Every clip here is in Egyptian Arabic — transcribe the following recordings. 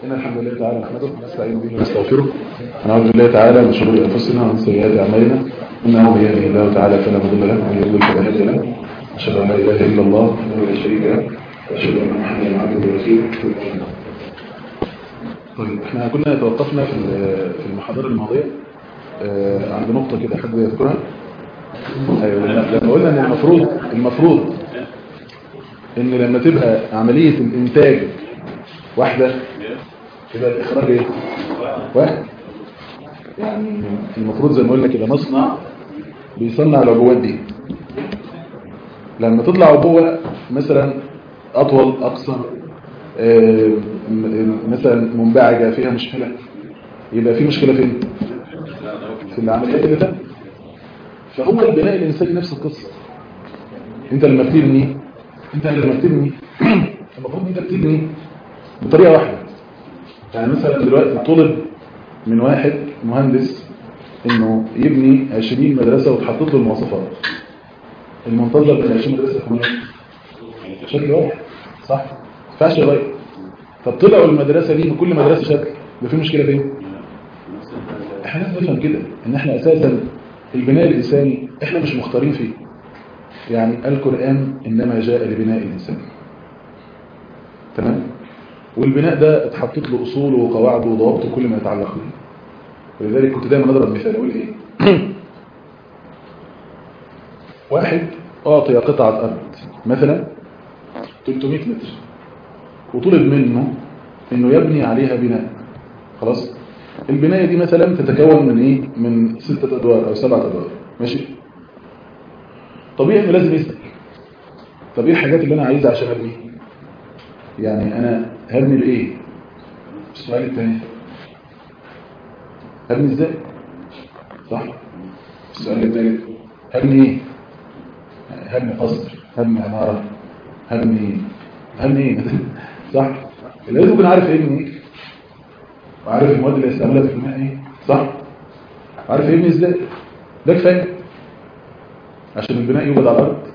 إن الحمد لله تعالى نحمده ونستعين به ونستغفره ونعوذ بالله تعالى من شرور أنفسنا ومن سيئات أعمالنا إنه من يهده الله تعالى فلا مضل له ومن يضلل فلا هادي له أشهد أن لا إله إلا الله وحده لا شريك له وأشهد أن محمدا عبده ورسوله طيب احنا كنا توقفنا في في المحاضرة الماضية آه، عند نقطة كده حد يذكرها ايوه لما لما قلنا ان المفروض المفروض ان لما تبقى عملية الانتاج واحدة يبقى الاخراج ايه واحد يعني المفروض زي ما قلنا كده مصنع بيصنع العبوات دي لما تطلع عبوة مثلا اطول اقصر آه، مثلا منبعجة فيها مشكلة يبقى في مشكلة فين في العمليات اللي تم فهو البناء الإنساني نفس القصة انت لما بتبني انت لما بتبني المفروض انت بتبني بطريقة واحدة يعني مثلا دلوقتي طلب من واحد مهندس انه يبني 20 مدرسة وتحطط له المواصفات المنتظر من 20 مدرسة يكون شكل واحد صح ما ينفعش يغير طب طلعوا المدرسة دي بكل مدرسة شكل ده في مشكلة فين احنا لازم نفهم كده ان احنا اساسا البناء الانساني احنا مش مختارين فيه يعني القرآن انما جاء لبناء الانسان تمام والبناء ده اتحطت له اصوله وقواعده وضوابطه وكل ما يتعلق به ولذلك كنت دايما اضرب مثال اقول ايه واحد اعطي قطعة ارض مثلا 300 متر وطلب منه انه يبني عليها بناء خلاص البناية دي مثلا تتكون من ايه من ستة ادوار او سبعة ادوار ماشي طبيعي انه لازم يسأل طب ايه الحاجات اللي انا عايزها عشان ابني يعني انا هبني بايه السؤال الثاني هبني ازاي صح السؤال الثالث هبني ايه هبني قصر هبني عمارة هبني هبني ايه صح لازم يكون عارف يبني ايه وعارف المواد اللي هيستعملها في البناء ايه صح عارف يبني ازاي ده كفايه عشان البناء يوجد على الارض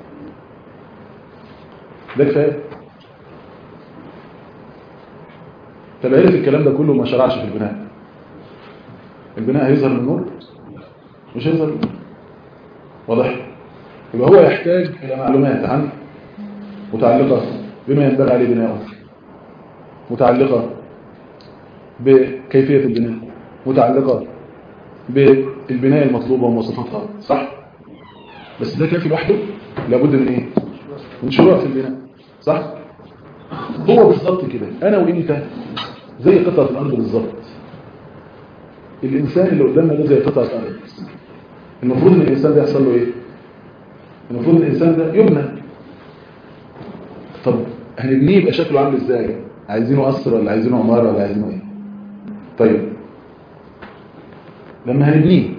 ده كفايه طب عرف الكلام ده كله ما شرعش في البناء البناء هيظهر من النور مش هيظهر من النور واضح يبقى هو يحتاج الى معلومات عن متعلقه بما ينبغي عليه بناؤه متعلقه بكيفية البناء متعلقة بالبناء المطلوبة ومواصفاتها صح؟ بس ده كافي لوحده لابد من ايه؟ من شروع في البناء صح؟ هو بالظبط كده انا وانت زي قطعة الارض بالظبط الانسان اللي قدامنا ده زي قطعة ارض المفروض ان الانسان ده يحصل له ايه؟ المفروض ان الانسان ده يبنى طب هنبنيه يبقى شكله عامل ازاي؟ عايزينه قصر ولا عايزينه عمارة ولا عايزينه ايه؟ طيب لما هنبنيه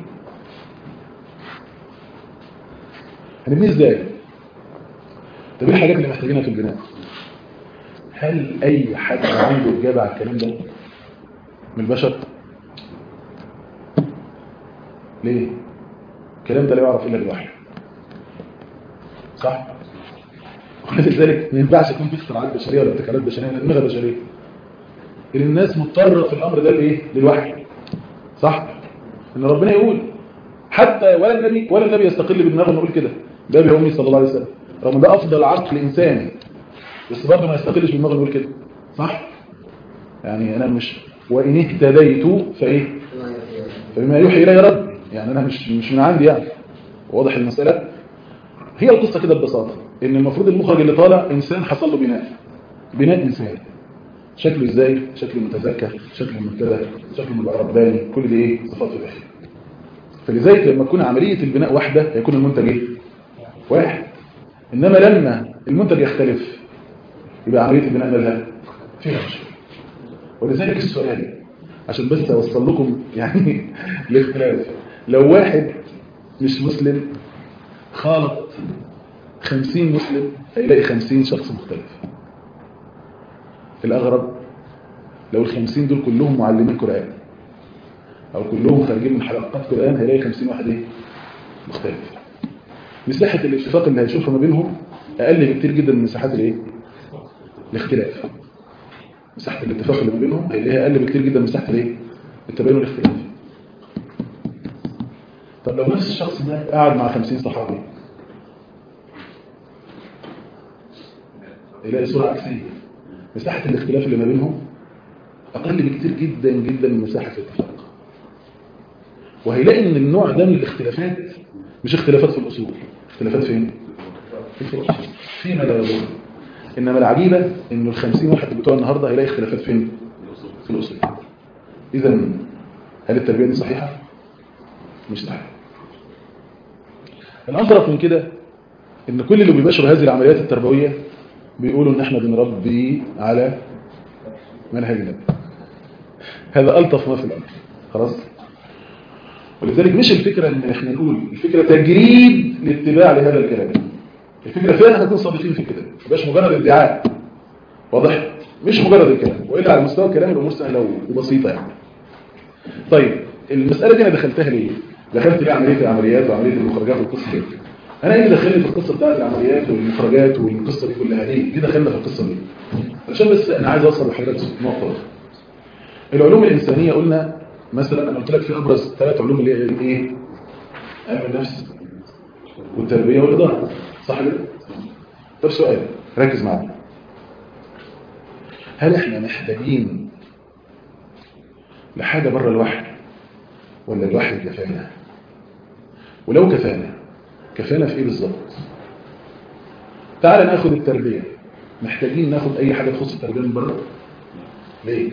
هنبنيه ازاي طب ايه الحاجات اللي محتاجينها في البناء هل اي حد عنده اجابه على الكلام ده من البشر ليه الكلام ده لا يعرف الا الوحي صح ولذلك ما ينفعش يكون في اختراعات بشريه ولا ابتكارات بشريه ولا دماغ بشريه الناس مضطرة في الأمر ده لإيه؟ للوحي صح؟ إن ربنا يقول حتى ولا النبي ولا النبي يستقل بدماغه نقول كده ده بأمي صلى الله عليه وسلم رغم ده أفضل عقل إنساني بس برضه ما يستقلش بدماغه نقول كده صح؟ يعني أنا مش وإن اهتديت فإيه؟ فبما يوحي إلي رب يعني أنا مش مش من عندي يعني واضح المسألة هي القصة كده ببساطة إن المفروض المخرج اللي طالع إنسان حصل له بناء بناء إنساني شكله ازاي شكله متزكى شكله منتبه شكله رباني كل دي ايه صفات الوحي فلذلك لما تكون عملية البناء واحدة هيكون المنتج ايه واحد انما لما المنتج يختلف يبقى عملية البناء مالها فيها مشكلة ولذلك السؤال عشان بس اوصل لكم يعني الاختلاف لو واحد مش مسلم خالط خمسين مسلم هيلاقي خمسين شخص مختلف الأغرب لو الخمسين دول كلهم معلمين قرآن أو كلهم خارجين من حلقات قرآن هيلاقي خمسين واحد إيه؟ مختلف مساحة الاتفاق اللي هيشوفها ما بينهم أقل بكتير جدا من مساحات الإيه؟ الاختلاف مساحه الاتفاق اللي ما بينهم هيلاقيها اقل بكتير جدا من مساحه الايه التباين والاختلاف طب لو نفس الشخص ده قاعد مع 50 صحابي يلاقي صوره عكسيه مساحه الاختلاف اللي ما بينهم اقل بكتير جدا جدا من مساحه الاتفاق وهيلاقي ان النوع ده من الاختلافات مش اختلافات في الاصول اختلافات فين في الفروع فيما لا يضر انما العجيبه ان ال 50 واحد بتوع النهارده هيلاقي اختلافات فين في الاصول اذا هل التربيه دي صحيحه مش صحيحه الأظرف من كده ان كل اللي بيباشروا هذه العمليات التربويه بيقولوا ان احنا بنربي على منهج النبي هذا الطف ما في الامر خلاص ولذلك مش الفكره ان احنا نقول الفكره تجريد الاتباع لهذا الكلام الفكره فعلا نكون صادقين في كده مش مجرد ادعاء واضح مش مجرد الكلام والا على مستوى الكلام الامور سهله وبسيطه يعني طيب المساله دي انا دخلتها ليه دخلت ليه عمليه العمليات وعمليه المخرجات والقصه دي انا ايه اللي دخلني في القصه بتاعت العمليات والمخرجات والقصه دي كلها ليه ليه دخلنا في القصه دي عشان بس انا عايز اوصل لحضرتك نقطه العلوم الانسانيه قلنا مثلا انا قلت لك في ابرز ثلاث علوم اللي هي ايه علم النفس والتربيه والاداره صح كده طب سؤال ركز معايا هل احنا محتاجين لحاجه بره الوحي ولا الوحي كفانا ولو كفانا كفانا في ايه بالظبط تعال ناخد التربيه محتاجين ناخد اي حاجه تخص التربيه من بره ليه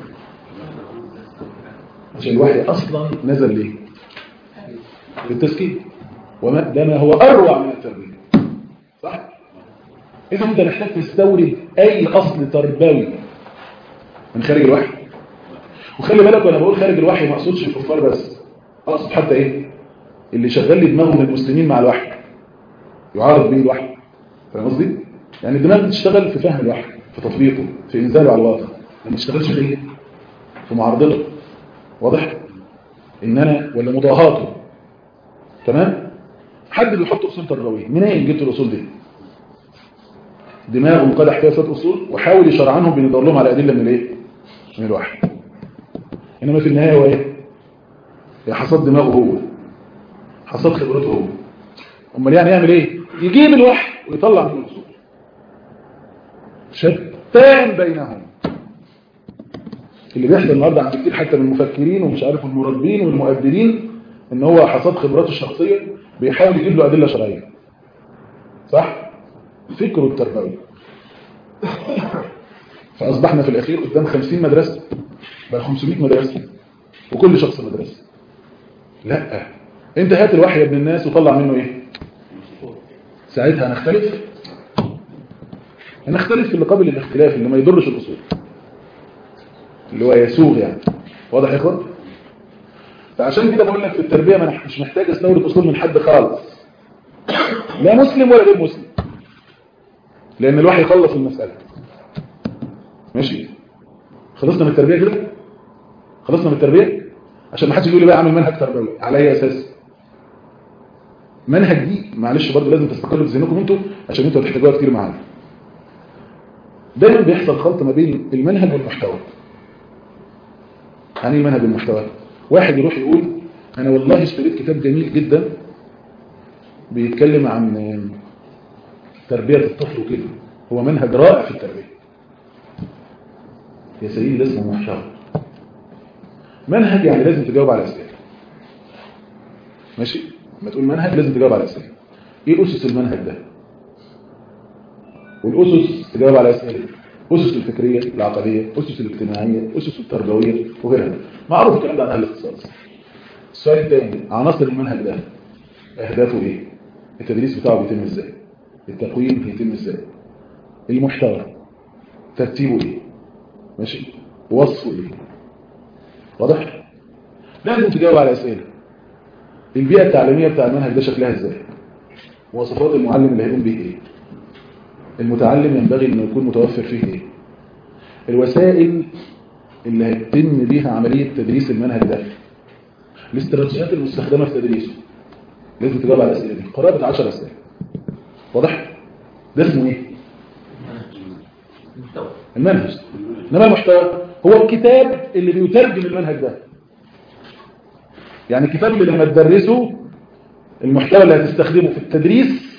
عشان الوحي اصلا نزل ليه للتزكيه وما ده ما هو اروع من التربيه صح اذا انت محتاج تستورد اي اصل تربوي من خارج الوحي وخلي بالك وانا بقول خارج الوحي ما اقصدش الكفار بس اقصد حتى ايه اللي شغال لي دماغهم المسلمين مع الوحي يعارض به الوحي فاهم قصدي يعني الدماغ بتشتغل في فهم الوحي في تطبيقه في انزاله على الواقع ما بتشتغلش في ايه في معارضته واضح ان انا ولا مضاهاته تمام حد بيحط اصول تربويه منين جبت الاصول دي دماغه انقدح فيها شويه اصول وحاول يشرعنهم بيدور لهم على ادله من الايه من الوحي انما في النهايه هو ايه هي حصاد دماغه هو حصاد خبرته هو امال يعني يعمل ايه يجيب الوحي ويطلع منه الاصول شتان بينهم اللي بيحصل النهارده عند كتير حتى من المفكرين ومش عارف المربين والمؤدبين ان هو حصاد خبراته الشخصيه بيحاول يجيب له ادله شرعيه صح فكره التربوي فاصبحنا في الاخير قدام 50 مدرسه بل 500 مدرسه وكل شخص مدرسه لا انت هات الوحي يا ابن الناس وطلع منه ايه ساعتها هنختلف هنختلف في اللي قبل الاختلاف اللي ما يضرش الاصول اللي هو يسوغ يعني واضح يا اخوان فعشان كده بقول لك في التربيه ما مش محتاج استورد اصول من حد خالص لا مسلم ولا غير مسلم لان الوحي يخلص المساله ماشي خلصنا من التربيه كده خلصنا من التربيه عشان ما حدش يقول لي بقى اعمل منهج تربوي على اي اساس منهج دي معلش برضه لازم تستقروا في ذهنكم انتوا عشان انتوا هتحتاجوها كتير معانا دايما بيحصل خلط ما بين المنهج والمحتوى يعني ايه المنهج والمحتوى واحد يروح يقول انا والله اشتريت كتاب جميل جدا بيتكلم عن تربية الطفل وكده هو منهج رائع في التربية يا سيدي ده اسمه محتوى منهج يعني لازم تجاوب على اسئله ماشي لما تقول منهج لازم تجاوب على اسئله ايه اسس المنهج ده والاسس تجاوب على اسئله اسس الفكريه العقديه اسس الاجتماعيه اسس التربويه وغيرها معروف الكلام ده عن اهل الاختصاص السؤال الثاني عناصر المنهج ده اهدافه ايه التدريس بتاعه بيتم ازاي التقويم بيتم ازاي المحتوى ترتيبه ايه ماشي وصفه ايه واضح لازم تجاوب على اسئله البيئه التعليميه بتاع المنهج ده شكلها ازاي مواصفات المعلم اللي هيقوم بيه ايه المتعلم ينبغي انه يكون متوفر فيه ايه الوسائل اللي هيتم بيها عمليه تدريس المنهج ده الاستراتيجيات المستخدمه في تدريسه لازم تجاوب على الاسئله دي قرابه 10 اسئله واضح ده اسمه ايه المنهج انما المحتوى هو الكتاب اللي بيترجم المنهج ده يعني الكتاب اللي لما تدرسه المحتوى اللي هتستخدمه في التدريس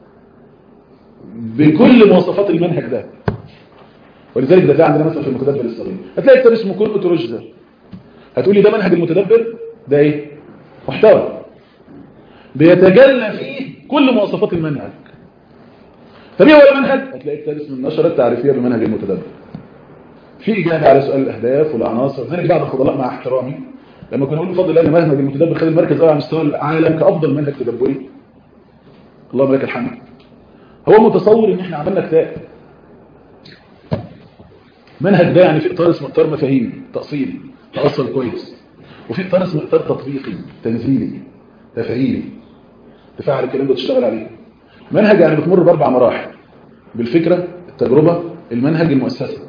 بكل مواصفات المنهج ده ولذلك ده عندنا مثلا في المتدبر الصغير هتلاقي كتاب اسمه كل اوتورجزا هتقولي ده منهج المتدبر ده ايه محتوى بيتجلى فيه كل مواصفات المنهج طب ايه هو المنهج هتلاقي كتاب اسمه النشرة التعريفية بمنهج المتدبر في إجابة على سؤال الأهداف والعناصر ذلك بعض الفضلاء مع احترامي لما كنا نقول بفضل الله ان منهج المتدبر خد المركز على مستوى العالم كأفضل منهج تدبري اللهم لك الحمد هو متصور ان احنا عملنا كتاب منهج ده يعني في اطار اسمه اطار مفاهيمي تأصيلي تأصل كويس وفي اطار اسمه اطار تطبيقي تنزيلي تفعيلي تفعل الكلام ده وتشتغل عليه منهج يعني بتمر باربع مراحل بالفكرة التجربة المنهج المؤسسة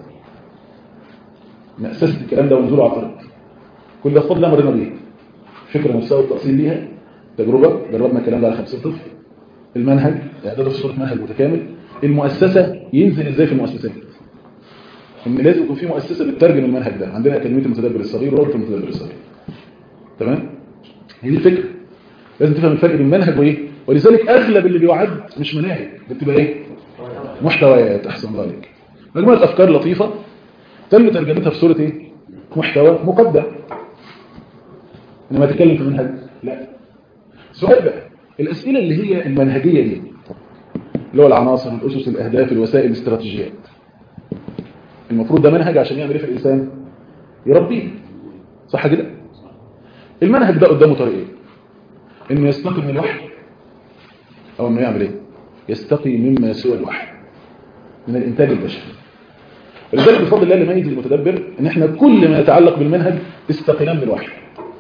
مؤسسة الكلام ده ونزوله على الطريق كل ده فضل مرنا بيه فكرة نفسها والتأصيل ليها تجربة جربنا الكلام ده على 50 طفل المنهج اعداده في صورة منهج متكامل المؤسسة ينزل ازاي في المؤسسات ان لازم يكون في مؤسسة بتترجم المنهج ده عندنا أكاديمية المتدبر الصغير ورابطة المتدبر الصغير تمام هي دي الفكرة لازم تفهم الفرق بين منهج وايه ولذلك اغلب اللي بيعد مش مناهج بتبقى ايه محتويات احسن الله عليك مجموعه افكار لطيفه تم ترجمتها في صوره ايه محتوى مقدم انما تتكلم في منهج لا سؤال بقى الاسئله اللي هي المنهجيه دي اللي هو العناصر الاسس الاهداف الوسائل الاستراتيجيات المفروض ده منهج عشان يعمل ايه في الانسان يربيه صح كده المنهج ده قدامه طريقين انه يستقي من الوحي او انه يعمل ايه يستقي مما سوى الوحي من الانتاج البشري ولذلك بفضل الله اللي يميز المتدبر ان احنا كل ما يتعلق بالمنهج استقيناه من الوحي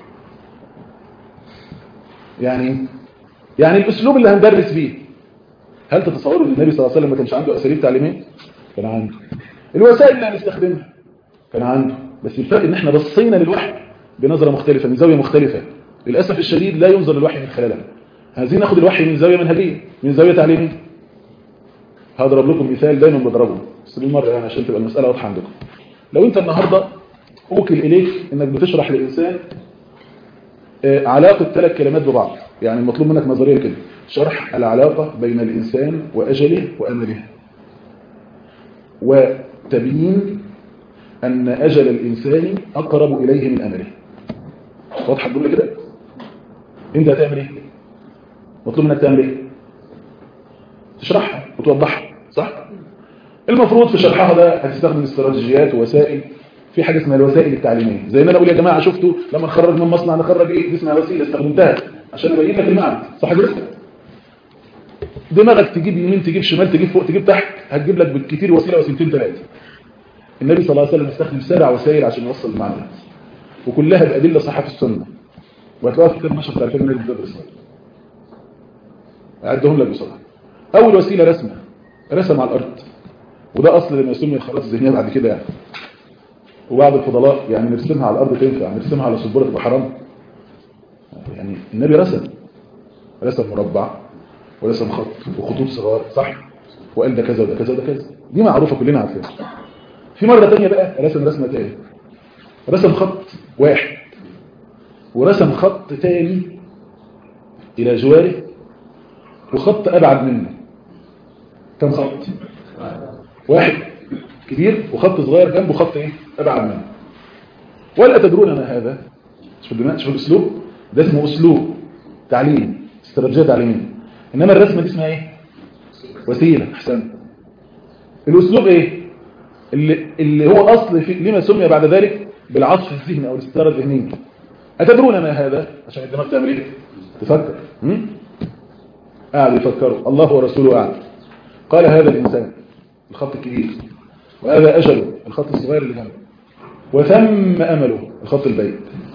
يعني يعني الاسلوب اللي هندرس بيه هل تتصوروا ان النبي صلى الله عليه وسلم ما كانش عنده اساليب تعليميه كان عنده الوسائل اللي هنستخدمها كان عنده بس الفرق ان احنا بصينا للوحي بنظره مختلفه من زاويه مختلفه للاسف الشديد لا ينظر للوحي من خلالها عايزين ناخد الوحي من زاويه منهجيه من زاويه تعليميه هضرب لكم مثال دايما بضربه بس بالمره يعني عشان تبقى المساله واضحه عندكم لو انت النهارده اوكل اليك انك بتشرح للانسان علاقه ثلاث كلمات ببعض يعني المطلوب منك نظريا كده شرح العلاقه بين الانسان واجله وامله وتبيين ان اجل الانسان اقرب اليه من امله واضحه الجمله كده انت هتعمل ايه مطلوب منك تعمل ايه تشرحها وتوضحها صح المفروض في شرحها ده هتستخدم استراتيجيات ووسائل في حاجه اسمها الوسائل التعليميه زي ما انا اقول يا جماعه شفتوا لما نخرج من مصنع نخرج ايه دي اسمها وسيله استخدمتها عشان ابين لك المعنى صح كده دماغك تجيب يمين تجيب شمال تجيب فوق تجيب تحت هتجيب لك بالكثير وسيله وسيلتين ثلاثه النبي صلى الله عليه وسلم استخدم سبع وسائل عشان يوصل المعنى وكلها بادله صحه في السنه وهتلاقوها في كتاب نشر تعرفين من الكتاب الرسالة أعدهم لك بسرعة أول وسيلة رسمة رسم على الأرض وده أصل لما يسمي الخرائط الذهنية بعد كده يعني وبعض الفضلاء يعني نرسمها على الأرض تنفع نرسمها على سبورة تبقى حرام يعني النبي رسم رسم مربع ورسم خط وخطوط صغار صح وقال ده كذا وده كذا وده كذا دي معروفة كلنا عارفينها في مرة تانية بقى رسم رسمة تانية رسم خط واحد ورسم خط تاني إلى جواره وخط أبعد منه كم خط واحد كبير وخط صغير جنبه خط ايه أبعد منه ولا تدرون ما هذا شوف شوف الأسلوب ده اسمه أسلوب تعليم استراتيجية تعليمية إنما الرسمة دي اسمها ايه وسيلة أحسن الأسلوب ايه اللي, اللي هو أصل في لما سمي بعد ذلك بالعطف الذهني أو الاستارة الذهنية أتدرون ما هذا عشان الدماغ تعمل ايه تفكر قاعد يفكروا الله ورسوله أعلم قال هذا الإنسان الخط الكبير وهذا أجله الخط الصغير اللي جنبه وثم أمله الخط البيت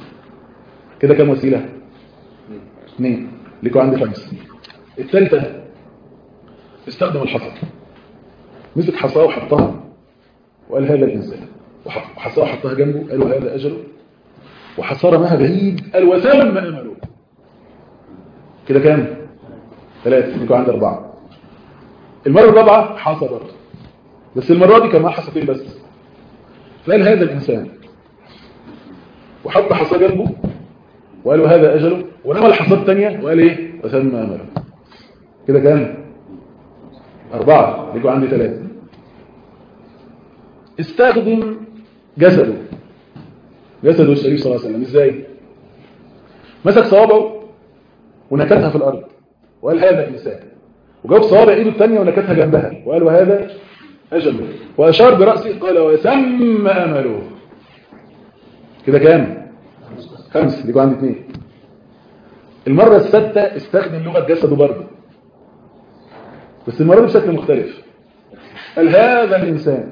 كده كم وسيلة اثنين لكوا عندي خمسة الثالثة استخدم الحصى مسك حصاه وحطها وقال هذا الإنسان وحصاه وحطها جنبه قالوا هذا أجله وحصار معها بعيد قال وثم أمله كده كام ثلاثة لكوا عندي أربعة المرة الرابعة حصى برضه بس المرة دي كان معاه حصتين بس فقال هذا الإنسان وحط حصى جنبه وقالوا هذا أجله ونمى الحصى الثانية وقال إيه وثم أمله كده كام أربعة يجوا عندي ثلاثة استخدم جسده جسده الشريف صلى الله عليه وسلم ازاي مسك صوابعه ونكتها في الأرض وقال هذا إنسان وجاب صوابع ايده الثانيه ونكتها جنبها وقال وهذا أجله وأشار برأسه قال وسم أمله كده كام خمس يجوا عندي اثنين المرة السادسة استخدم لغة جسده برضه بس المرة دي بشكل مختلف قال هذا الإنسان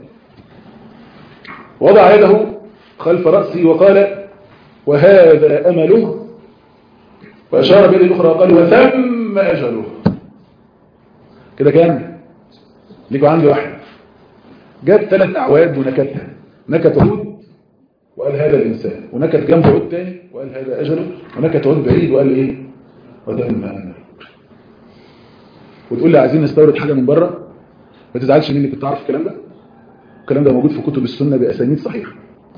وضع يده خلف رأسه وقال وهذا أمله وأشار بيده الأخرى وقال وثم أجله كده كام ليكوا عندي واحد جاب ثلاث أعواد ونكتها نكت عود وقال هذا الإنسان ونكت جنبه عود تاني وقال هذا أجله ونكت عود بعيد وقال إيه وثم أمله وتقول لي عايزين نستورد حاجة من بره ما تزعلش مني كنت عارف الكلام ده الكلام ده موجود في كتب السنة بأسانيد صحيحة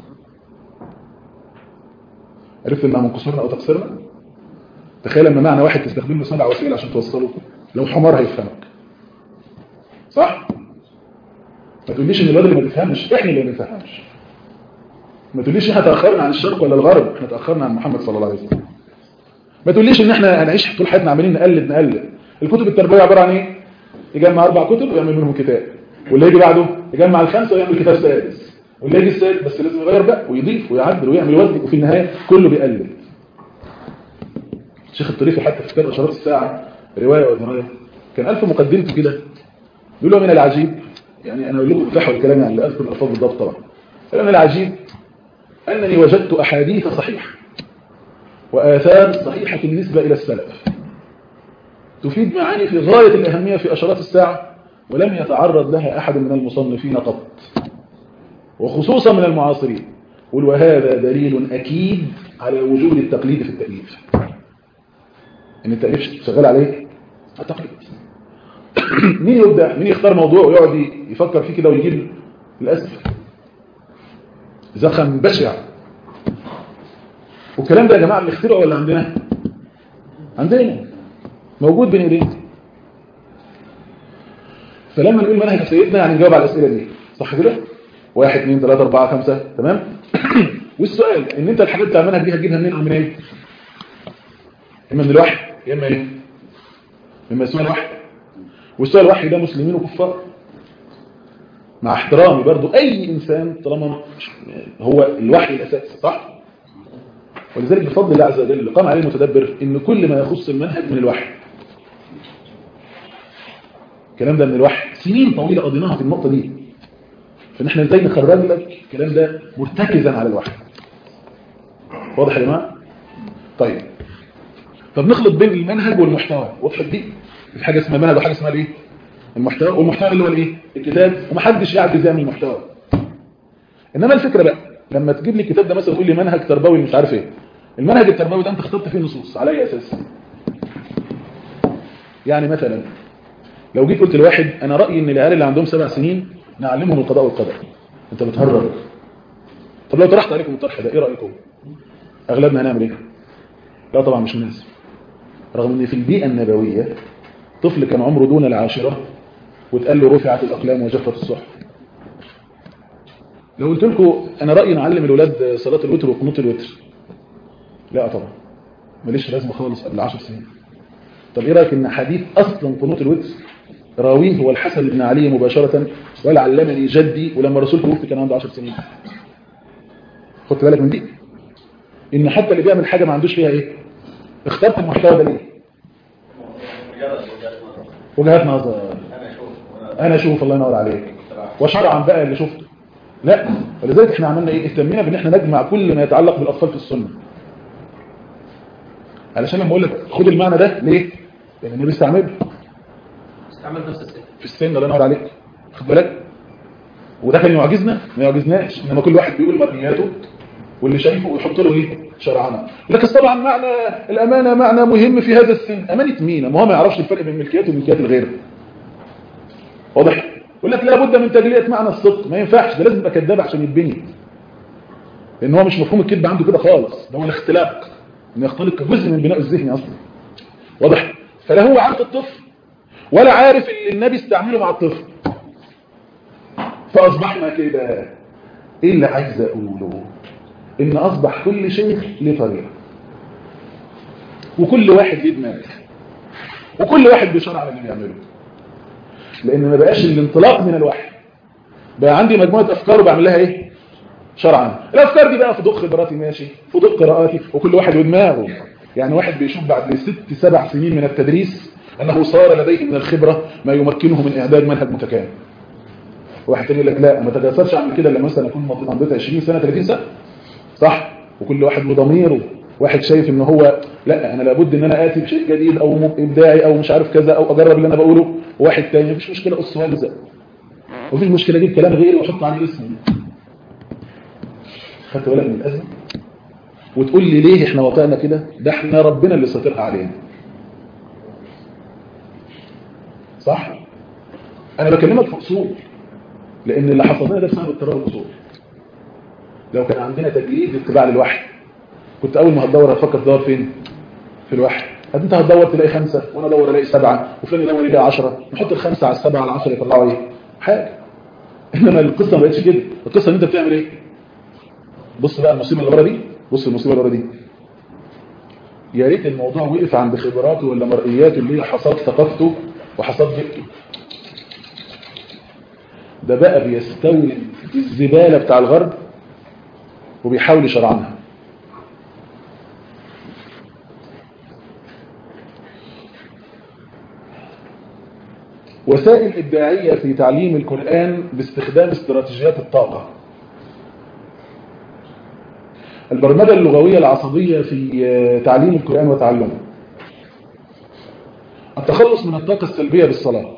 عرفت انها من قصورنا او تقصيرنا تخيل لما معنى واحد تستخدم له سبع وسائل عشان توصله لو حمار هيفهمك صح ما تقوليش ان الواد اللي ما بيفهمش احنا اللي ما بنفهمش ما تقوليش احنا تاخرنا عن الشرق ولا الغرب احنا تاخرنا عن محمد صلى الله عليه وسلم ما تقوليش ان احنا هنعيش طول حياتنا عمالين نقلد نقلد الكتب التربويه عباره عن ايه يجمع اربع كتب ويعمل منهم كتاب واللي يجي بعده يجمع الخمسه ويعمل كتاب سادس واللي يجي السادس بس لازم يغير بقى ويضيف ويعدل ويعمل وزن وفي النهايه كله بيقلد الشيخ الطريفي حتى في كتاب اشارات الساعه روايه ودرايه كان الف مقدمته كده يقول من العجيب يعني انا اقول لكم افتحوا الكلام يعني لا اذكر الالفاظ بالضبط طبعا من العجيب انني وجدت احاديث صحيحه واثار صحيحه بالنسبه الى السلف تفيد معاني في غايه الاهميه في اشارات الساعه ولم يتعرض لها احد من المصنفين قط وخصوصا من المعاصرين قل وهذا دليل اكيد على وجود التقليد في التاليف ان التاليف شغال عليه التقليد مين يبدع مين يختار موضوع ويقعد يفكر فيه كده ويجيب للاسف زخم بشع والكلام ده يا جماعه اللي اخترعه ولا عندنا عندنا موجود بين ايدينا فلما نقول منهج سيدنا يعني نجاوب على الاسئله دي صح كده واحد اثنين ثلاثة أربعة خمسة تمام والسؤال ان انت الحاجات بتاع المنهج دي هتجيبها منين ومن ايه اما من الوحي يا اما ايه مما اسمها الوحي والسؤال الوحي ده مسلمين وكفار مع احترامي برضو اي انسان طالما هو الوحي الاساسي صح ولذلك بفضل الله عز وجل قام عليه المتدبر ان كل ما يخص المنهج من الوحي الكلام ده من الوحي سنين طويلة قضيناها في النقطة دي فان احنا ازاي نخرج لك الكلام ده مرتكزا على الوحي واضح يا جماعه طيب طب نخلط بين المنهج والمحتوى وضحت دي في حاجه اسمها منهج وحاجه اسمها الايه المحتوى والمحتوى اللي هو الايه الكتاب ومحدش يعجز يعمل محتوى انما الفكره بقى لما تجيب لي الكتاب ده مثلا تقول لي منهج تربوي مش عارف ايه المنهج التربوي ده انت اخترت فيه نصوص على اي اساس يعني مثلا لو جيت قلت لواحد انا رايي ان العيال اللي عندهم سبع سنين نعلمهم القضاء والقدر انت بتهرج طب لو طرحت عليكم الطرح ده ايه رايكم اغلبنا هنعمل ايه لا طبعا مش مناسب رغم ان في البيئه النبويه طفل كان عمره دون العاشره واتقال له رفعت الاقلام وجفت الصحف لو قلت لكم انا رايي نعلم الاولاد صلاه الوتر وقنوت الوتر لا طبعا ماليش لازمه خالص قبل 10 سنين طب ايه رايك ان حديث اصلا قنوت الوتر راويه هو الحسن بن علي مباشرة ولا علمني جدي ولما الرسول توفي كان عنده 10 سنين خدت بالك من دي ان حتى اللي بيعمل حاجة ما عندوش فيها ايه اخترت المحتوى ده ليه وجهات نظر انا اشوف الله ينور عليك وشرعا بقى اللي شفته لا ولذلك احنا عملنا ايه اهتمينا بان احنا نجمع كل ما يتعلق بالاطفال في السنه علشان لما اقول لك خد المعنى ده ليه لان النبي استعمله استعمل نفس السن في السن الله ينور عليك خد بالك وده كان يعجزنا ما يعجزناش انما كل واحد بيقول مرمياته واللي شايفه ويحط له ايه شرعنا لكن طبعا معنى الامانه معنى مهم في هذا السن امانه مين ما هو ما يعرفش الفرق بين ملكيات وملكيات الغير واضح يقول لك لابد من تجليه معنى الصدق ما ينفعش ده لازم يبقى كذاب عشان يتبني لان هو مش مفهوم الكذب عنده كده خالص ده هو الاختلاق ان يختلق جزء من بناء الذهني اصلا واضح فلا هو عارف الطفل ولا عارف اللي النبي استعمله مع الطفل فاصبحنا كده ايه اللي عايز اقوله ان اصبح كل شيء له طريقه وكل واحد ليه دماغ وكل واحد بيشرع على اللي بيعمله لان ما بقاش الانطلاق من الوحي بقى عندي مجموعه افكار وبعمل لها ايه شرعا الافكار دي بقى في ضوء خبراتي ماشي في ضوء قراءاتي وكل واحد ودماغه يعني واحد بيشوف بعد ست سبع سنين من التدريس انه صار لديه من الخبره ما يمكنه من اعداد منهج متكامل واحد تاني يقول لك لا ما تجسرش اعمل كده لما مثلا اكون مضيت 20 سنه 30 سنه صح وكل واحد وضميره واحد شايف ان هو لا انا لابد ان انا اتي بشيء جديد او ابداعي او مش عارف كذا او اجرب اللي انا بقوله وواحد تاني مفيش مشكله قص هكذا مفيش مشكله اجيب كلام غيري واحط عليه اسمي خدت بالك من الازمه وتقول لي ليه احنا وطئنا كده ده احنا ربنا اللي ساطرها علينا صح انا بكلمك في اصول لان اللي حصل لنا ده بسبب اضطراب الاصول لو كان عندنا تجريد اتباع للوحي كنت اول ما هتدور هتفكر تدور فين في الوحي انت هتدور تلاقي خمسة وانا ادور الاقي سبعة وفلان يدور يلاقي عشرة نحط الخمسة على السبعة على العشرة يطلعوا ايه حاجة انما القصة ما بقتش كده القصة ان انت بتعمل ايه بص بقى المصيبة اللي ورا دي بص المصيبة اللي ورا دي يا ريت الموضوع وقف عند خبراته ولا مرئياته اللي هي حصاد ثقافته وحصاد بيئته ده بقى بيستورد الزبالة بتاع الغرب وبيحاول يشرعنها وسائل إبداعية في تعليم القرآن باستخدام استراتيجيات الطاقة البرمجة اللغوية العصبية في تعليم القرآن وتعلمه التخلص من الطاقة السلبية بالصلاة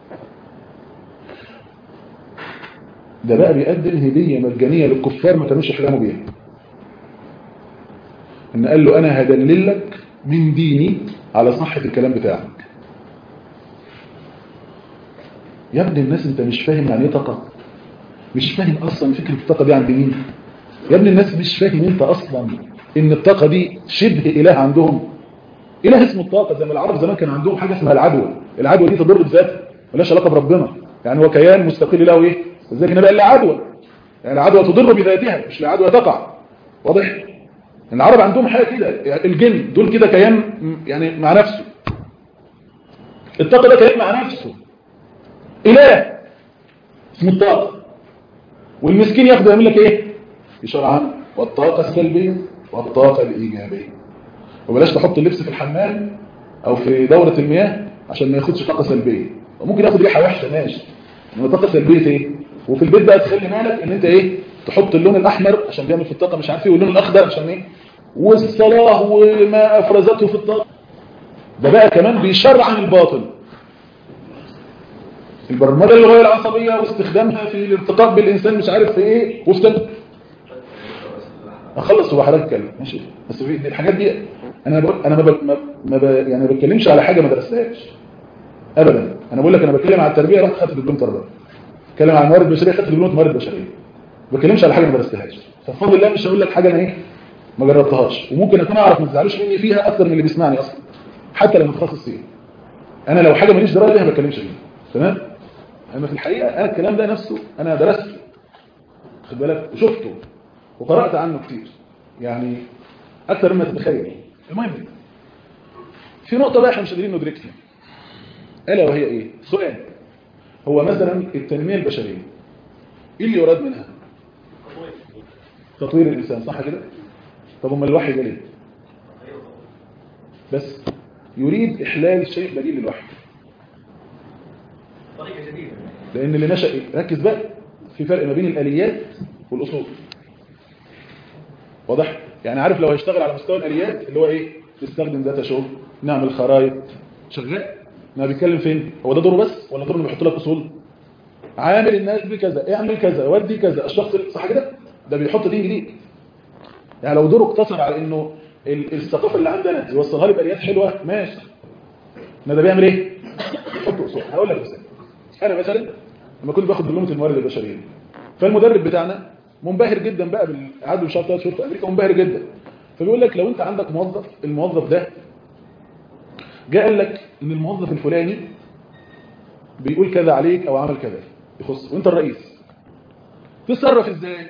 ده بقى بيقدم هدية مجانية للكفار ما كانوش يحلموا بيها ان قال له انا هدللك من ديني على صحة الكلام بتاعك يا ابن الناس انت مش فاهم يعني ايه طاقة مش فاهم اصلا فكرة الطاقة دي عند مين يا ابن الناس مش فاهم انت اصلا ان الطاقة دي شبه اله عندهم اله اسمه الطاقة زي ما العرب زمان كان عندهم حاجة اسمها العدوى العدوى دي تضر بذاتها ملهاش علاقة بربنا يعني هو كيان مستقل له ايه ازاي النبي قال لي عدوى يعني العدوى تضر بذاتها مش العدوى تقع واضح العرب عندهم حاجة كده يعني الجن دول كده كيان يعني مع نفسه الطاقة ده كيان مع نفسه إله اسمه الطاقة والمسكين ياخد يعمل لك ايه يشرعان والطاقة السلبية والطاقة الإيجابية وبلاش تحط اللبس في الحمام أو في دورة المياه عشان ما ياخدش طاقة سلبية وممكن ياخد ريحة وحشة ماشي انما طاقة سلبية ايه وفي البيت بقى تخلي بالك ان انت ايه تحط اللون الاحمر عشان بيعمل في الطاقة مش عارف ايه واللون الاخضر عشان ايه والصلاة وما افرزته في الطاقة ده بقى كمان بيشرعن الباطل البرمجة اللغوية العصبية واستخدامها في الارتقاء بالإنسان مش عارف في إيه وفي أخلص هو حضرتك اتكلم ماشي بس في الحاجات دي أنا بقول أنا ما ب... ما ب... يعني ما بتكلمش على حاجة ما درستهاش أبدا أنا بقول لك أنا بتكلم على التربية رحت خدت دبلوم تربية بتكلم عن موارد بشرية خدت دبلوم موارد بشرية ما بتكلمش على حاجة ما درستهاش فبفضل الله مش هقول لك حاجة أنا إيه ما جربتهاش وممكن أكون أعرف ما تزعلوش مني فيها أكتر من اللي بيسمعني أصلا حتى لو متخصص فيها أنا لو حاجة ماليش دراية بيها ما بتكلمش فيها تمام اما في الحقيقة انا الكلام ده نفسه انا درسته خد بالك وشفته وقرأت عنه كتير يعني اكثر مما تتخيل المهم في نقطة بقى احنا مش قادرين ندركها الا وهي ايه سؤال هو مثلا التنمية البشرية ايه اللي يراد منها تطوير الانسان صح كده طب امال الوحي ده ليه بس يريد احلال شيء بديل للوحي طريقة جديدة لان اللي نشأ إيه؟ ركز بقى في فرق ما بين الاليات والاصول واضح يعني عارف لو هيشتغل على مستوى الاليات اللي هو ايه نستخدم داتا شو نعمل خرائط شغال ما بيتكلم فين هو ده دوره بس ولا دوره انه بيحط لك اصول عامل الناس بكذا اعمل كذا ودي كذا الشخص صح كده ده بيحط دين جديد يعني لو دوره اقتصر على انه ال- الثقافه اللي عندنا يوصلها لي باليات حلوه ماشي ما ده بيعمل ايه يحط اصول هقول لك مثال انا مثلا لما كنت باخد دبلومه الموارد البشريه فالمدرب بتاعنا منبهر جدا بقى بالعدد مش عارف ثلاث شهور في امريكا منبهر جدا فبيقول لك لو انت عندك موظف الموظف ده جاء قال لك ان الموظف الفلاني بيقول كذا عليك او عمل كذا يخص وانت الرئيس تتصرف ازاي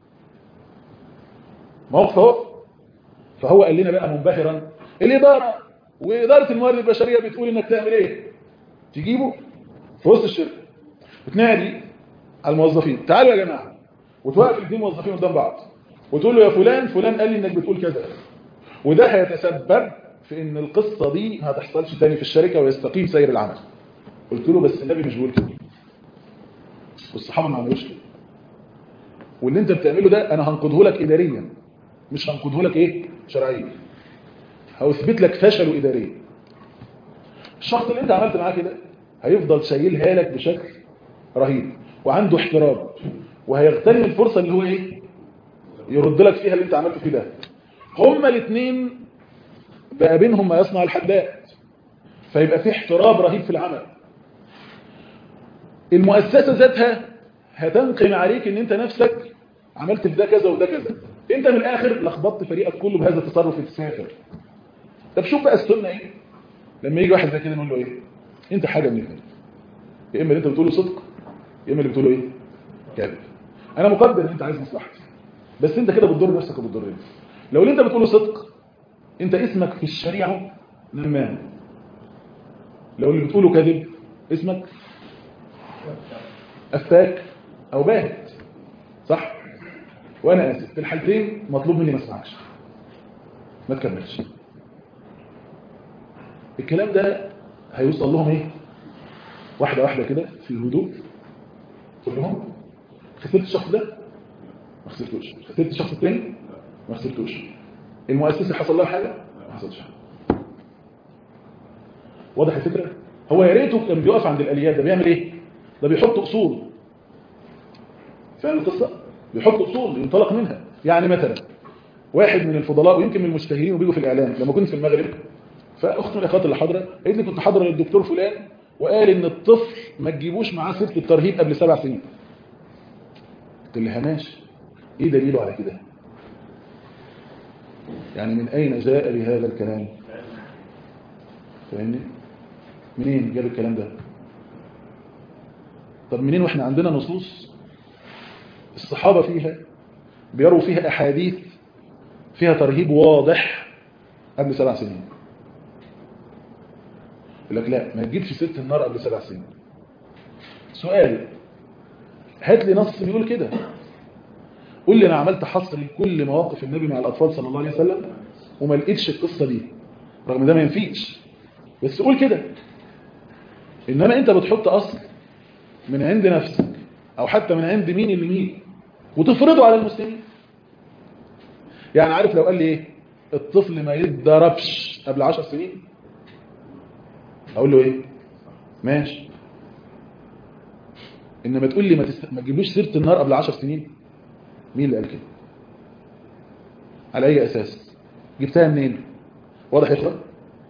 موقف اهو فهو قال لنا بقى منبهرا الاداره واداره الموارد البشريه بتقول انك تعمل ايه تجيبه في وسط الشركه وتنادي على الموظفين تعالوا يا جماعه وتوقف الاثنين موظفين قدام بعض وتقول له يا فلان فلان قال لي انك بتقول كذا وده هيتسبب في ان القصه دي ما هتحصلش تاني في الشركه ويستقيم سير العمل قلت له بس النبي مش بيقول كده والصحابه ما عملوش كده واللي انت بتعمله ده انا هنقضه لك اداريا مش هنقضه لك ايه شرعيا هاثبت لك فشله اداريا الشخص اللي انت عملت معاه كده هيفضل شايلها لك بشكل رهيب وعنده احترام وهيغتنم الفرصه اللي هو ايه يرد لك فيها اللي انت عملته فيه ده هما الاثنين بقى بينهم ما يصنع الحداد فيبقى في احترام رهيب في العمل المؤسسه ذاتها هتنقم عليك ان انت نفسك عملت في ده كذا وده كذا انت من الاخر لخبطت فريقك كله بهذا التصرف السافر طب شوف بقى السنه ايه لما يجي واحد زي كده نقول له ايه انت حاجه من الاثنين يا اما اللي انت بتقوله صدق يا اما اللي بتقوله ايه كذب انا مقدر ان انت عايز مصلحتي بس انت كده بتضر نفسك وبتضرني لو اللي انت بتقوله صدق انت اسمك في الشريعه نمام لو اللي بتقوله كذب اسمك افاك او باهت صح وانا اسف في الحالتين مطلوب مني ما اسمعكش ما تكملش الكلام ده هيوصل لهم ايه واحده واحده كده في الهدوء كلهم خسرت الشخص ده ما خسرتوش خسرت الشخص الثاني ما خسرتوش المؤسسه حصل لها حاجه ما حصلش حاجه واضح الفكره هو يا ريته كان بيقف عند الاليات ده بيعمل ايه ده بيحط اصول فاهم القصه بيحط اصول ينطلق منها يعني مثلا واحد من الفضلاء ويمكن من المشتهرين وبيجوا في الاعلام لما كنت في المغرب فاخت من الاخوات اللي حاضره قالت لي كنت حاضره للدكتور فلان وقال ان الطفل ما تجيبوش معاه سيره الترهيب قبل سبع سنين قلت لها ماشي ايه دليله على كده يعني من اين جاء بهذا الكلام فاهمني منين جاب الكلام ده طب منين واحنا عندنا نصوص الصحابة فيها بيروا فيها أحاديث فيها ترهيب واضح قبل سبع سنين يقول لك لا ما تجيبش ست النار قبل سبع سنين سؤال هات لي نص بيقول كده قول لي انا عملت حصر لكل مواقف النبي مع الاطفال صلى الله عليه وسلم وما لقيتش القصه دي رغم ده ما ينفيش بس قول كده انما انت بتحط اصل من عند نفسك او حتى من عند مين اللي مين وتفرضه على المسلمين يعني عارف لو قال لي ايه الطفل ما يتضربش قبل عشر سنين اقول له ايه ماشي انما تقول لي ما, تست... ما تجيبلوش سيره النار قبل عشر سنين مين اللي قال كده على اي اساس جبتها منين واضح يا اخوان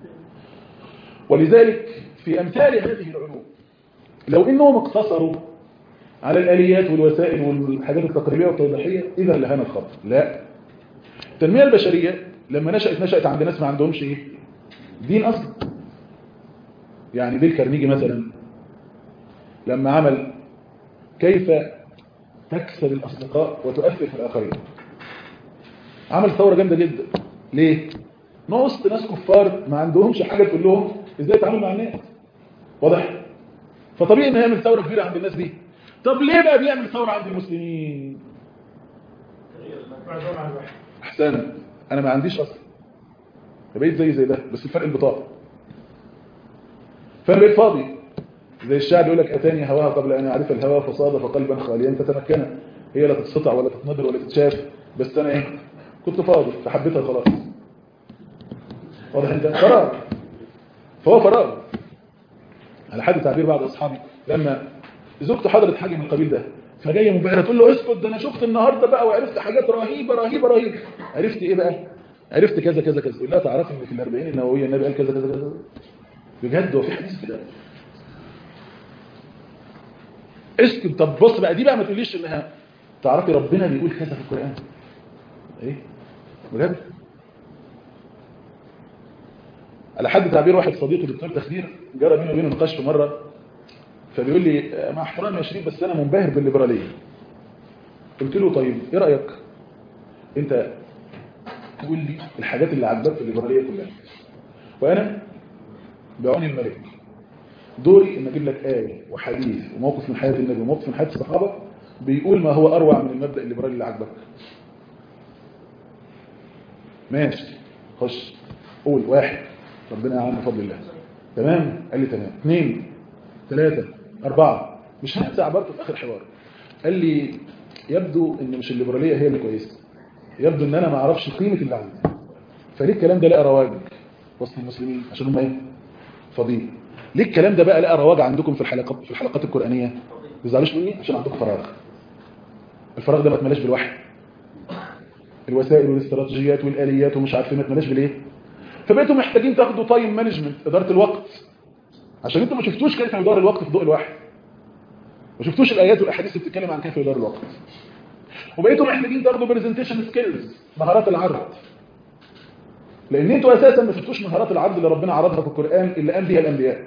ولذلك في امثال هذه العلوم لو انهم اقتصروا على الاليات والوسائل والحاجات التقريبيه والتوضيحيه اذا لهنا الخط لا التنميه البشريه لما نشات نشات عند ناس ما عندهمش ايه دين اصلا يعني بيل كارنيجي مثلا لما عمل كيف تكسب الاصدقاء وتؤثر في الاخرين عمل ثوره جامده جدا ليه نص ناس كفار ما عندهمش حاجه تقول لهم ازاي يتعاملوا مع الناس واضح فطبيعي انه يعمل ثوره كبيره عند الناس دي طب ليه بقى بيعمل ثوره عند المسلمين احسن انا ما عنديش اصلا بقيت زي زي ده بس الفرق البطاقه فانا بقيت فاضي زي الشاعر يقول لك اتاني هواها قبل ان اعرف الهوى فصادف قلبا خاليا فتمكن هي لا تتسطع ولا تتنظر ولا تتشاف بس انا ايه كنت فاضي فحبيتها خلاص واضح انت فراغ فهو فراغ على حد تعبير بعض اصحابي لما زوجته حضرت حاجه من القبيل ده فجايه منبهره تقول له اسكت ده انا شفت النهارده بقى وعرفت حاجات رهيبه رهيبه رهيبه عرفت ايه بقى عرفت كذا كذا كذا يقول لها تعرفي ان في الأربعين النوويه النبي قال كذا كذا كذا بجد هو في حديث كده اسكت طب بص بقى دي بقى ما تقوليش انها تعرفي ربنا بيقول كذا في القرآن ايه بجد على حد تعبير واحد صديقي دكتور تخدير جرى بينه وبينه نقاش في مرة فبيقول لي مع احترامي يا شريف بس انا منبهر بالليبراليه قلت له طيب ايه رايك انت تقول لي الحاجات اللي عجبك في الليبراليه كلها وانا بعون الملك دوري ان اجيب لك ايه وحديث وموقف من حياه النبي وموقف من حياه الصحابه بيقول ما هو اروع من المبدا الليبرالي اللي عجبك ماشي خش قول واحد ربنا يعلم بفضل الله تمام قال لي تمام اثنين ثلاثة أربعة مش هنسى عبارته في آخر حوار قال لي يبدو ان مش الليبرالية هي اللي كويسة يبدو ان انا ما اعرفش قيمة اللي عندي فليه الكلام ده لقى رواج وسط المسلمين عشان هم ايه فاضيين ليه الكلام ده بقى لقى رواج عندكم في الحلقات في الحلقات القرآنية ما تزعلوش مني عشان عندكم فراغ الفراغ ده ما اتملاش بالوحي الوسائل والاستراتيجيات والآليات ومش عارف ما اتملاش بالايه فبقيتوا محتاجين تاخدوا تايم مانجمنت إدارة الوقت عشان انتوا ما شفتوش كيف يدار الوقت في ضوء الوحي ما شفتوش الآيات والأحاديث اللي بتتكلم عن كيف يدار الوقت وبقيتوا محتاجين تاخدوا برزنتيشن سكيلز مهارات العرض لان انتوا اساسا ما شفتوش مهارات العرض اللي ربنا عرضها في القرآن اللي قام بيها الانبياء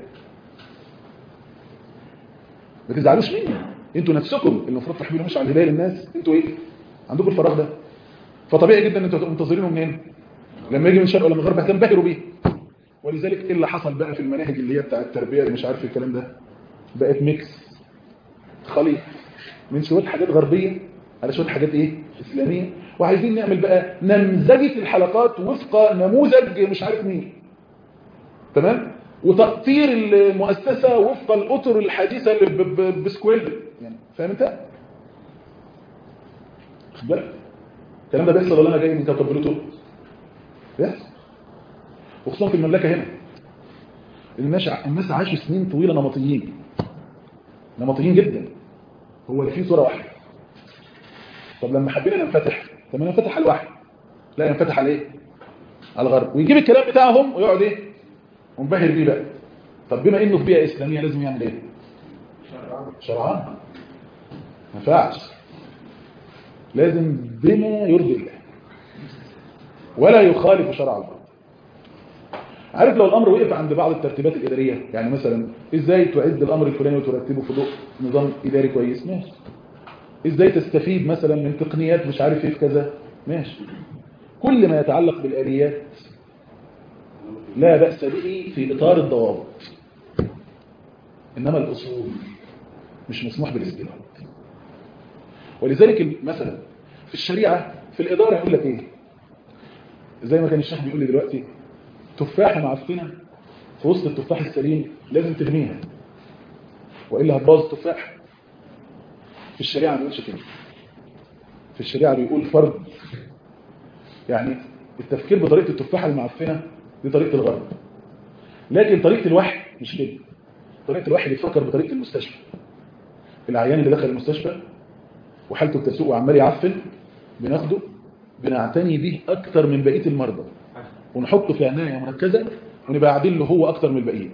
ما تزعلوش مني انتوا نفسكم اللي المفروض تحملوا مش على الهدايه للناس انتوا ايه عندكم الفراغ ده فطبيعي جدا ان انتوا منتظرينه منين لما يجي من الشرق ولا من الغرب هتنبهروا بيه ولذلك ايه اللي حصل بقى في المناهج اللي هي بتاع التربيه اللي مش عارف الكلام ده بقت ميكس خليط من شويه حاجات غربيه على شويه حاجات ايه اسلاميه وعايزين نعمل بقى نمذجه الحلقات وفق نموذج مش عارف مين تمام وتقطير المؤسسه وفق الاطر الحديثه اللي بسكويل يعني فاهم انت خد بالك الكلام ده بيحصل ولا انا جاي من كوكب بلوتو بيحصل وخصوصا في المملكه هنا الناس الناس عاشوا سنين طويله نمطيين نمطيين جدا هو اللي فيه صوره واحده طب لما حبينا ننفتح طب ننفتح على الواحد لا ينفتح على ايه على الغرب ويجيب الكلام بتاعهم ويقعد ايه منبهر بيه بقى طب بما انه في بيئه اسلاميه لازم يعمل ايه شرعان ما ينفعش لازم بما يرضي الله ولا يخالف شرع الله عارف لو الامر وقف عند بعض الترتيبات الاداريه يعني مثلا ازاي تعد الامر الفلاني وترتبه في ضوء نظام اداري كويس ماشي ازاي تستفيد مثلا من تقنيات مش عارف ايه في كذا ماشي كل ما يتعلق بالاليات لا باس به في اطار الضوابط انما الاصول مش مسموح بالاستناد ولذلك مثلا في الشريعه في الاداره يقول لك ايه زي ما كان الشيخ بيقول لي دلوقتي تفاحه معفنه في وسط التفاح السليم لازم ترميها والا هتبوظ التفاح في الشريعه ما بيقولش كده في الشريعه بيقول فرض يعني التفكير بطريقه التفاحه المعفنه دي طريقه الغرب لكن طريقه الوحي مش كده طريقه الوحي بيفكر بطريقه المستشفى العيان اللي دخل المستشفى وحالته بتسوء وعمال يعفن بناخده بنعتني به اكتر من بقيه المرضى ونحطه في عنايه مركزه ونبقى قاعدين له هو اكتر من الباقيين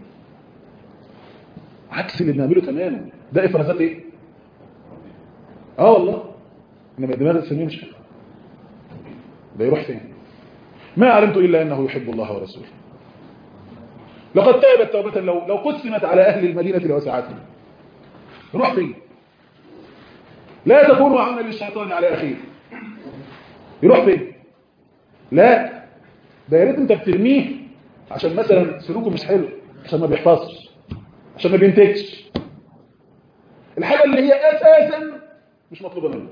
عكس اللي بنعمله تماما ده افرازات ايه اه والله انما الدماغ السلميه مش كده ده يروح فين ما علمت الا انه يحب الله ورسوله لقد تابت توبه لو لو قسمت على اهل المدينه لوسعتهم يروح فين لا تكونوا عونا للشيطان على اخيه يروح فين لا ده يا ريت انت بترميه عشان مثلا سلوكه مش حلو عشان ما بيحفظش عشان ما بينتجش الحاجه اللي هي اساسا مش مطلوبه منه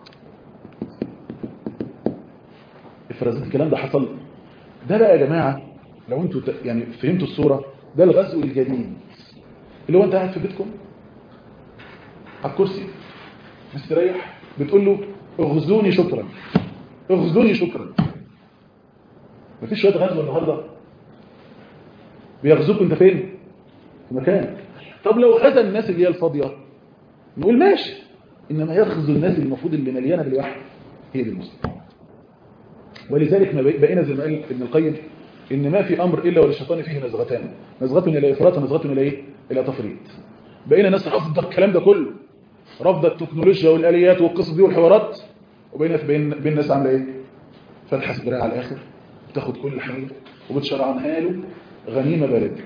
افرازات الكلام ده حصل ده بقى يا جماعه لو انتوا يعني فهمتوا الصوره ده الغزو الجديد اللي هو انت قاعد في بيتكم على الكرسي مستريح بتقول له اغزوني شكرا اغزوني شكرا مفيش شويه غزو النهارده بيغزوك انت فين في مكان طب لو غزا الناس اللي هي الفاضيه نقول ماشي انما يغزو الناس المفروض اللي مليانه بالوحي هي دي المسلمين ولذلك ما بقينا زي ما قال ابن القيم ان ما في امر الا وللشيطان فيه نزغتان نزغه الى افراط ونزغه الى ايه الى تفريط بقينا ناس رافضه الكلام ده كله رافضه التكنولوجيا والاليات والقصص دي والحوارات وبين بين بين الناس عامله ايه فاتحه صدرها على الاخر بتاخد كل حاجه وبتشرعنها له غنيمه بارده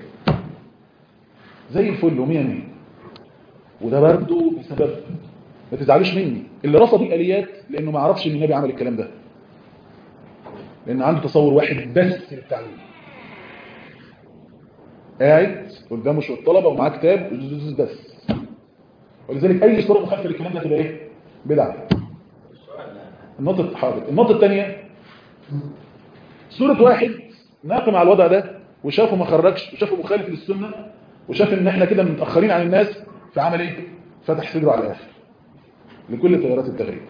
زي الفل ومية مية وده برضه بسبب ما تزعلوش مني اللي رفض الاليات لانه ما عرفش ان النبي عمل الكلام ده لان عنده تصور واحد بس للتعليم قاعد قدامه شويه طلبه ومعاه كتاب بس ولذلك اي صوره مخالفه للكلام ده تبقى ايه بدعه النقطه حاضر النقطه الثانيه صوره واحد ناقم على الوضع ده وشافه ما خرجش وشافه مخالف للسنه وشاف ان احنا كده متاخرين عن الناس فعمل ايه فتح صدره على الاخر لكل تيارات التغيير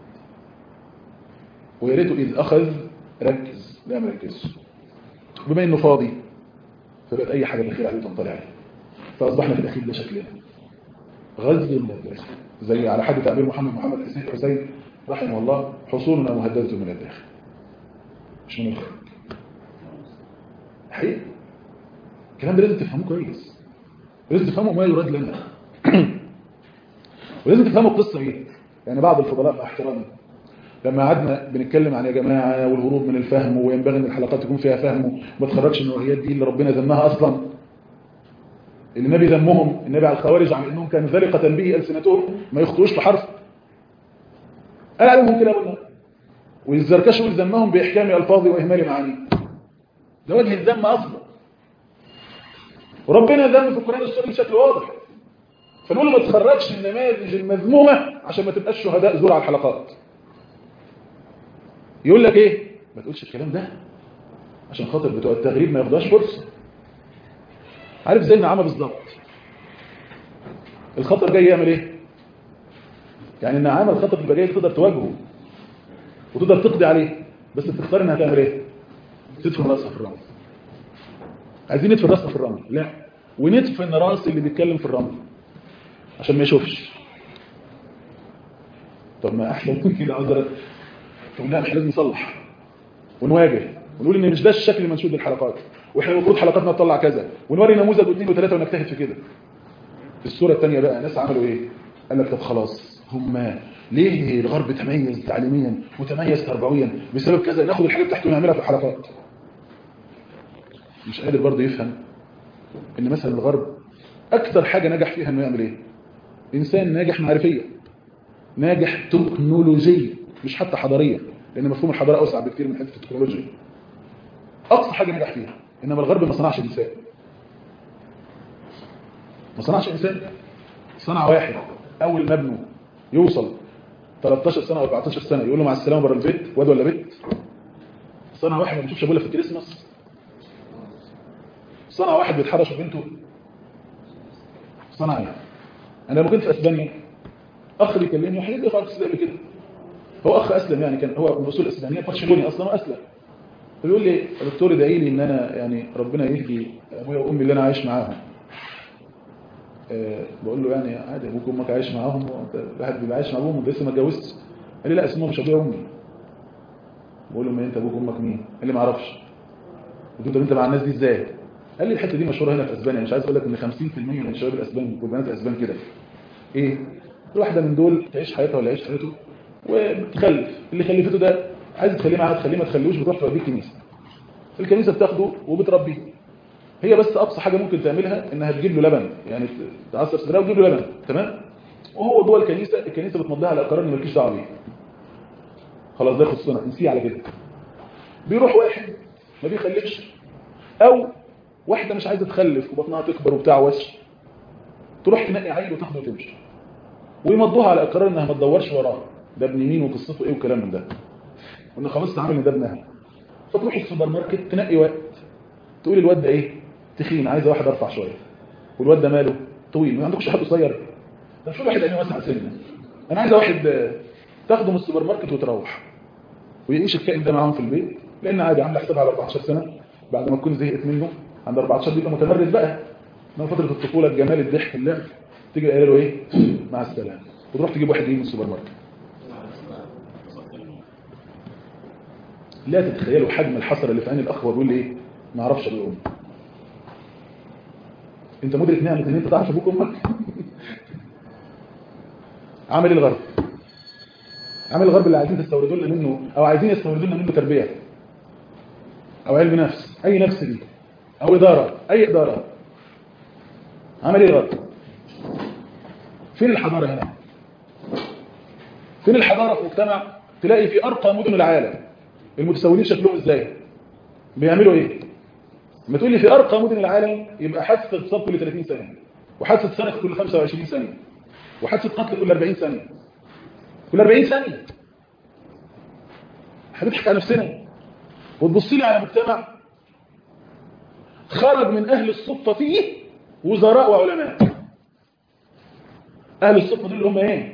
ويا ريته اذ اخذ ركز لا ما ركزش بما انه فاضي فبقت اي حاجه بخير عليه تنطلع عليه فاصبحنا في الاخير ده شكلنا غزو من الداخل زي على حد تعبير محمد محمد حسين حسين رحمه الله حصولنا مهدده من الداخل مش من الخارج حقيقي الكلام ده لازم تفهموه كويس لازم تفهموا ما يراد لنا ولازم تفهموا القصه ايه يعني بعض الفضلاء مع احترامي لما قعدنا بنتكلم عن يا جماعه والهروب من الفهم وينبغي ان الحلقات يكون فيها فهم وما تخرجش النوعيات دي اللي ربنا ذمها اصلا اللي النبي ذمهم النبي على الخوارج عن انهم كانوا ذلقه به السنتهم ما يخطوش في حرف قال عليهم كده قلنا والزركشي ذمهم باحكام الفاظ واهمال معاني ده وجه الذم اصلا وربنا ذم في القران السوري بشكل واضح فنقول ما تخرجش النماذج المذمومه عشان ما تبقاش شهداء زور على الحلقات يقول لك ايه ما تقولش الكلام ده عشان خاطر بتوع التغريب ما ياخدوهاش فرصه عارف زي النعامه بالظبط الخطر جاي يعمل ايه يعني النعامه الخطر بيبقى جاي تقدر تواجهه وتقدر تقضي عليه بس تختار انها تعمل ايه تدفن راسها في الرمل عايزين ندفن راسها في الرمل لا وندفن راس اللي بيتكلم في الرمل عشان ما يشوفش طب ما احلى من كده عذرا طب لا احنا لازم نصلح ونواجه ونقول ان مش ده الشكل المنشود للحلقات واحنا المفروض حلقاتنا تطلع كذا ونوري نموذج واثنين وثلاثه ونجتهد في كده في الصوره الثانيه بقى ناس عملوا ايه قال لك طب خلاص هم ليه الغرب تميز تعليميا وتميز تربويا بسبب كذا ناخد الحاجات بتاعته ونعملها في الحلقات مش قادر برضه يفهم ان مثلا الغرب اكثر حاجه نجح فيها انه يعمل ايه انسان ناجح معرفيا ناجح تكنولوجيا مش حتى حضاريا لان مفهوم الحضاره اوسع بكثير من حته التكنولوجيا اقصى حاجه نجح فيها انما الغرب ما صنعش انسان ما صنعش انسان صنع واحد اول ما ابنه يوصل 13 سنه او 14 سنه يقول له مع السلامه بره البيت واد ولا بنت صنع واحد ما بيشوفش ابوه في الكريسماس صنع واحد بيتحرش ببنته صنع ايه انا لما كنت في اسبانيا اخ بيكلمني حاجه دي خالص قبل كده هو اخ اسلم يعني كان هو من اصول اسبانيه برشلوني اصلا واسلم فبيقول لي الدكتور ادعي لي ان انا يعني ربنا يهدي ابويا وامي اللي انا عايش معاهم أه بقول له يعني عادي ابوك وامك عايش معاهم الواحد بيبقى عايش مع ابوهم لسه ما اتجوزش قال لي لا اسمهم مش ابويا وامي بقول له ما انت ابوك وامك مين قال لي ما اعرفش قلت له طب انت مع الناس دي ازاي قال لي الحته دي مشهوره هنا في اسبانيا مش عايز اقول لك ان 50% من الشباب الاسبان والبنات الاسبان كده ايه الواحده من دول تعيش حياتها ولا يعيش حياته وبتخلف اللي خلفته ده عايز تخليه معاها تخليه ما تخليهوش بتروح توديه الكنيسه الكنيسه بتاخده وبتربيه هي بس اقصى حاجه ممكن تعملها انها تجيب له لبن يعني تعصر صدرها وتجيب له لبن تمام وهو جوه الكنيسه الكنيسه بتمضيها على قرار ان مالكيش دعوه بيه خلاص ده يخصنا نسيه على كده بيروح واحد ما بيخلفش او واحده مش عايزه تخلف وبطنها تكبر وبتاع وش تروح تنقي عيل وتاخده وتمشي ويمضوها على اقرار انها ما تدورش وراه ده ابن مين وقصته ايه وكلام من ده وان خلاص تعامل ان ده ابنها فتروح السوبر ماركت تنقي وقت تقول الواد ده ايه تخين عايزه واحد ارفع شويه والواد ده ماله طويل ما عندكش حد قصير طب شو واحد عينيه واسعه سنه انا عايزه واحد تاخده من السوبر ماركت وتروح ويعيش الكائن ده معاهم في البيت لان عادي عامله حسابها على 14 سنه بعد ما تكون زهقت منه عند 14 بيبقى متمرد بقى من فتره الطفوله الجمال الضحك اللعب تيجي قايله له ايه مع السلامه وتروح تجيب واحد يجي من السوبر ماركت لا تتخيلوا حجم الحسره اللي في عين الاخ وبيقول لي ايه ما اعرفش ابويا وامي انت مدرك نعمه ان انت تعرف ابوك وامك عمل ايه الغرب عمل الغرب اللي عايزين تستوردوا لنا منه او عايزين يستوردوا لنا منه تربيه او علم نفس اي نفس دي او اداره اي اداره عمل ايه الغرب فين الحضاره هنا فين الحضاره في مجتمع تلاقي في ارقى مدن العالم المتسولين شكلهم ازاي بيعملوا ايه ما تقول لي في ارقى مدن العالم يبقى حادثه اغتصاب كل 30 سنه وحادثه سرقه كل 25 سنه وحادثه قتل كل 40 سنه كل 40 ثانيه هنضحك على نفسنا وتبص لي على مجتمع خرج من اهل السلطه فيه وزراء وعلماء اهل السلطه دول اللي هم ايه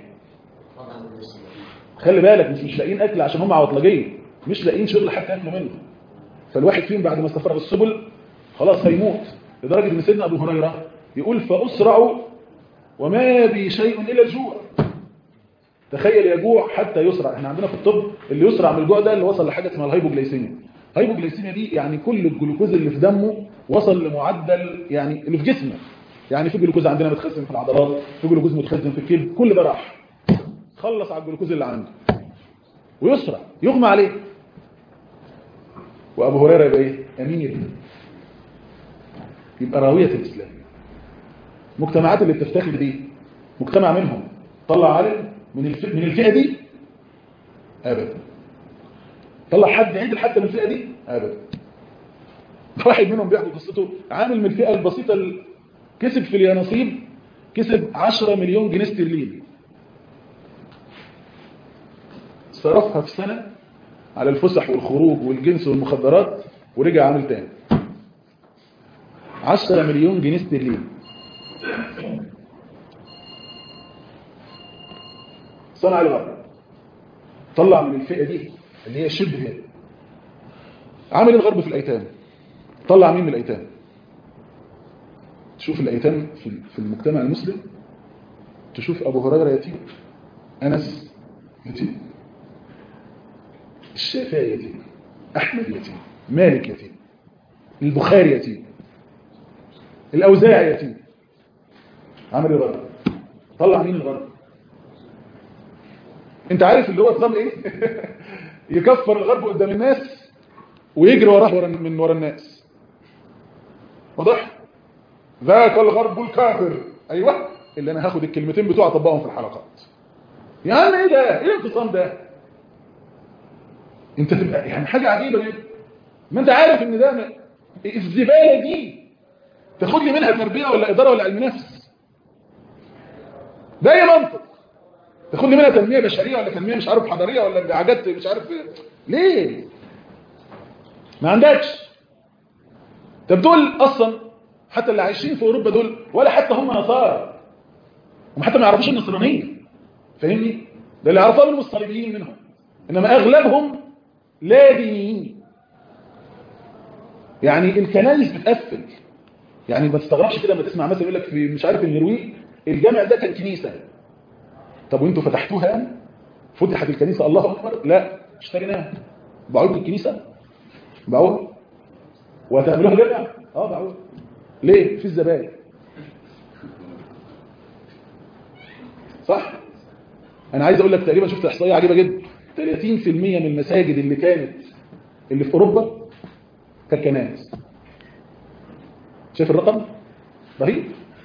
خلي بالك مش مش لاقيين اكل عشان هم عوطلجيه مش لاقيين شغل حتى ياكلوا منه فالواحد فيهم بعد ما استفرغ السبل خلاص هيموت لدرجه ان سيدنا ابو هريره يقول فاسرع وما بي شيء الا الجوع تخيل يجوع حتى يسرع احنا عندنا في الطب اللي يسرع من الجوع ده اللي وصل لحاجه اسمها الهايبوجلايسيميا الهايبوجلايسيميا دي يعني كل الجلوكوز اللي في دمه وصل لمعدل يعني اللي في جسمه يعني في جلوكوز عندنا متخزن في العضلات في جلوكوز متخزن في الكبد كل ده راح خلص على الجلوكوز اللي عنده ويسرع يغمى عليه وابو هريره يبقى ايه امير يبقى راويه الاسلام المجتمعات اللي بتفتخر دي مجتمع منهم طلع عالم من الف... من الفئه دي ابدا طلع حد عدل حتى من الفئه دي ابدا واحد منهم بيحكي قصته عامل من الفئه البسيطه ال... كسب في اليانصيب كسب 10 مليون جنيه استرليني صرفها في سنه على الفسح والخروج والجنس والمخدرات ورجع عامل تاني 10 مليون جنيه استرليني صنع الغرب طلع من الفئة دي اللي هي شبه عامل الغرب في الأيتام طلع مين من الأيتام تشوف الأيتام في في المجتمع المسلم تشوف أبو هريرة يتيم أنس يتيم الشافعي يتيم أحمد يتيم مالك يتيم البخاري يتيم الأوزاعي يتيم عمل الغرب طلع مين الغرب انت عارف اللي هو نظام ايه يكفر الغرب قدام الناس ويجري وراه ورا من ورا الناس واضح ذاك الغرب الكافر ايوه اللي انا هاخد الكلمتين بتوع اطبقهم في الحلقات يا عم ايه ده ايه الانفصام ده انت تبقى يعني حاجه عجيبه جدا ما انت عارف ان ده م- الزباله دي تاخد لي منها تربيه ولا اداره ولا علم نفس ده اي منطق تاخد لي منها تنميه بشريه ولا تنميه مش عارف حضاريه ولا حاجات مش عارف إيه. ليه ما عندكش طب دول اصلا حتى اللي عايشين في اوروبا دول ولا حتى هم نصارى هم حتى ما يعرفوش النصرانيه فاهمني ده اللي يعرفوها من الصليبيين منهم انما اغلبهم لا دينيين يعني الكنائس بتقفل يعني ما تستغربش كده لما تسمع مثلا يقول لك في مش عارف النرويج الجامع ده كان كنيسه طب وانتوا فتحتوها يعني فتحت الكنيسه الله اكبر لا اشتريناها باعوا لكم الكنيسه باعوها وهتعملوها جامع اه باعوها ليه في الزبائن صح انا عايز اقول لك تقريبا شفت احصائيه عجيبه جدا 30% من المساجد اللي كانت اللي في اوروبا كانت كنائس شايف الرقم رهيب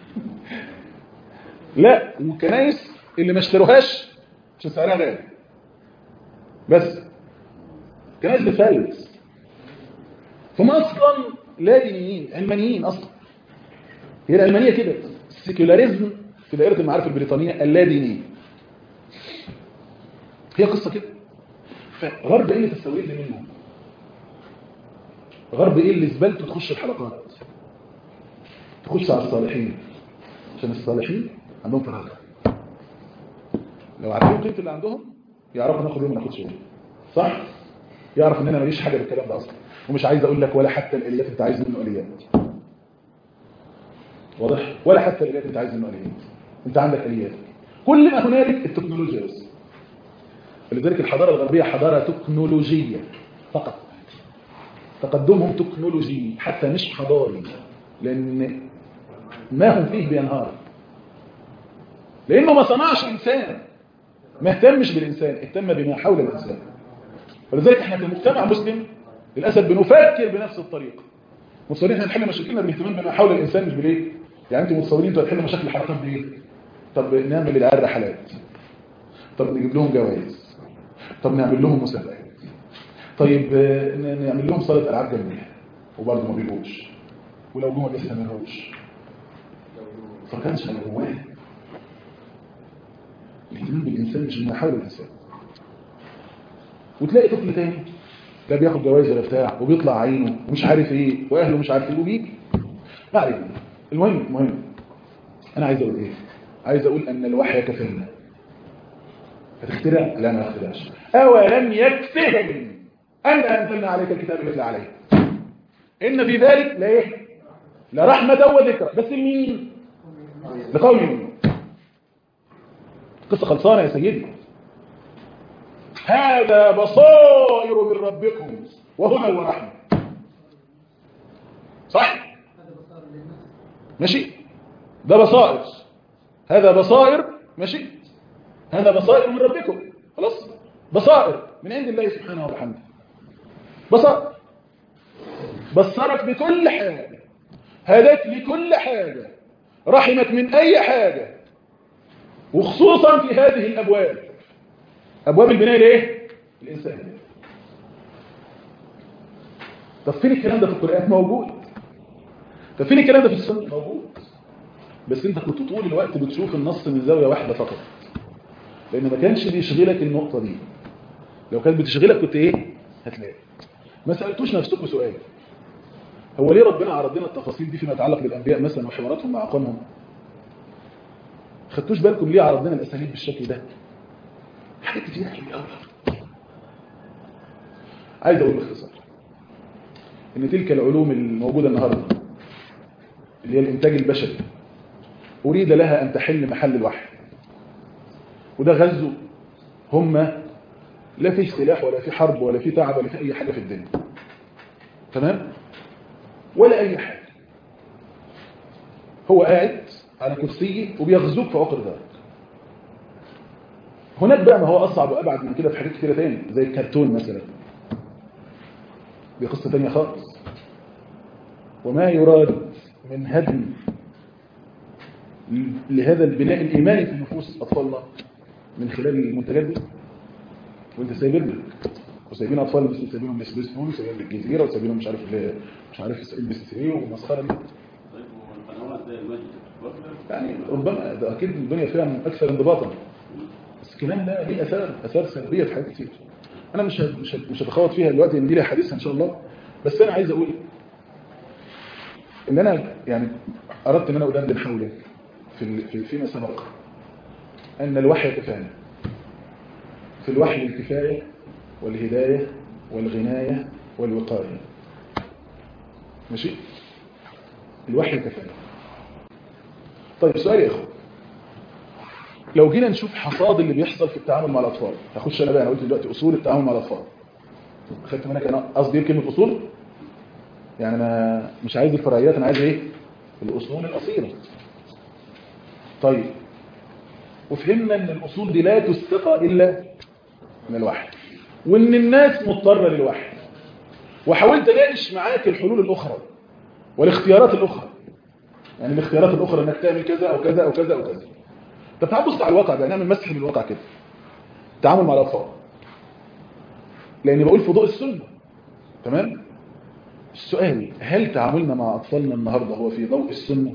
لا والكنائس اللي ما اشتروهاش عشان سعرها غالي بس كنائس بتفلس هم اصلا لا دينيين علمانيين اصلا هي العلمانيه كده السيكولاريزم في دائره المعارف البريطانيه اللا دينيه هي قصه كده فغرب ايه اللي تستورد منه غرب ايه اللي زبالته تخش الحلقات تخش على الصالحين عشان الصالحين عندهم فراغ لو عارفين قيمه اللي عندهم يعرفوا ناخد ايه وما ناخدش ايه صح يعرف ان انا ماليش حاجه بالكلام ده اصلا ومش عايز اقول لك ولا حتى الاليات انت عايز منه اليات واضح ولا حتى الاليات انت عايز منه اليات انت عندك اليات كل ما هنالك التكنولوجيا بس لذلك الحضاره الغربيه حضاره تكنولوجيه فقط تقدمهم تكنولوجي حتى مش حضاري لان ما هم فيه بينهار لانه ما صنعش انسان ما اهتمش بالإنسان اهتم بما حول الإنسان ولذلك احنا في المجتمع المسلم للأسف بنفكر بنفس الطريقة متصورين احنا نحل مشاكلنا بالاهتمام بما حول الإنسان مش بالايه يعني انتوا متصورين انتوا هتحلوا مشاكل الحركات بايه طب نعمل العيال رحلات طب نجيب لهم جوائز طب نعمل لهم مسابقات طيب آه، ن- نعمل لهم صالة ألعاب جنبية وبرضه ما بيجوش ولو جم ما بيستمروش فكانش على جواه الاهتمام بالإنسان مش بما حول الإنسان وتلاقي طفل تاني لا بياخد جوائز ولا بتاع وبيطلع عينه ومش عارف ايه واهله مش عارف ايه وبيجي ما علينا المهم المهم انا عايز اقول ايه عايز اقول ان الوحي كفينا هتخترع لا ما اخترعش اولم يكفهم ان انزلنا عليك الكتاب يتلى عليه ان في ذلك لا ايه لرحمه وذكرى بس لمين لقوم يؤمنون قصه خلصانه يا سيدي هذا بصائر من ربكم وهدى ورحمه صح ماشي ده بصائر هذا بصائر ماشي هذا بصائر من ربكم خلاص بصائر من عند الله سبحانه وبحمده بصائر بصرك بكل حاجة هداك لكل حاجة رحمك من أي حاجة وخصوصا في هذه الأبواب أبواب البناء لإيه؟ الإنسان طب فين الكلام ده في القرآن موجود طب فين الكلام ده في السنة موجود بس انت كنت طول الوقت بتشوف النص من زاوية واحدة فقط لان ما كانش بيشغلك النقطة دي لو كانت بتشغلك كنت ايه هتلاقي ما سألتوش نفسكم سؤال هو ليه ربنا عرض لنا التفاصيل دي فيما يتعلق بالانبياء مثلا وحواراتهم مع قومهم خدتوش بالكم ليه عرض لنا الاساليب بالشكل ده حاجات كتير حلوه قوي عايز اقول باختصار ان تلك العلوم الموجوده النهارده اللي هي الانتاج البشري أريد لها أن تحل محل الوحي وده غزو هم لا في سلاح ولا في حرب ولا في تعب ولا في أي حاجة في الدنيا تمام ولا أي حاجة هو قاعد على كرسيه وبيغزوك في عقر ذلك هناك بقى ما هو أصعب وأبعد من كده في حاجات كتيرة تاني زي الكرتون مثلا دي قصة تانية خالص وما يراد من هدم لهذا البناء الإيماني في نفوس أطفالنا من خلال المنتجات دي وانت سايبين لك وسايبين أطفال بس سايبينهم بس بس وسايبين بالجزيرة وسايبينهم مش عارف اللي مش عارف بس بس ايه ومسخرة دي طيب والقنوات زي المسجد يعني ربما ده أكيد الدنيا فيها أكثر انضباطا بس الكلام ده ليه أثار أثار سلبية في حاجات كتير أنا مش هت- مش هت- مش هتخوض فيها دلوقتي لأن دي لها حديث إن شاء الله بس أنا عايز أقول إن أنا يعني أردت إن أنا أدندن حوله في ال- في فيما سبق أن الوحي كفاية في الوحي الكفاية والهداية والغناية والوقاية ماشي الوحي كفاية طيب سؤال يا اخوة لو جينا نشوف حصاد اللي بيحصل في التعامل مع الأطفال هخش أنا بقى أنا قلت دلوقتي أصول التعامل مع الأطفال خدت منك أنا قصدي إيه كلمة أصول يعني أنا مش عايز الفرعيات أنا عايز إيه الأصول الأصيلة طيب وفهمنا ان الاصول دي لا تستقى الا من الوحي وان الناس مضطره للوحي وحاولت اناقش معاك الحلول الاخرى والاختيارات الاخرى يعني الاختيارات الاخرى انك تعمل كذا او كذا او كذا او كذا طب تعال بص على الواقع بقى نعمل مسح للواقع كده التعامل مع الاطفال لاني بقول في ضوء السنه تمام السؤال هل تعاملنا مع اطفالنا النهارده هو في ضوء السنه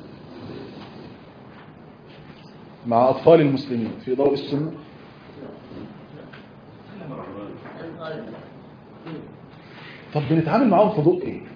مع أطفال المسلمين في ضوء السنة طب بنتعامل معاهم في ضوء ايه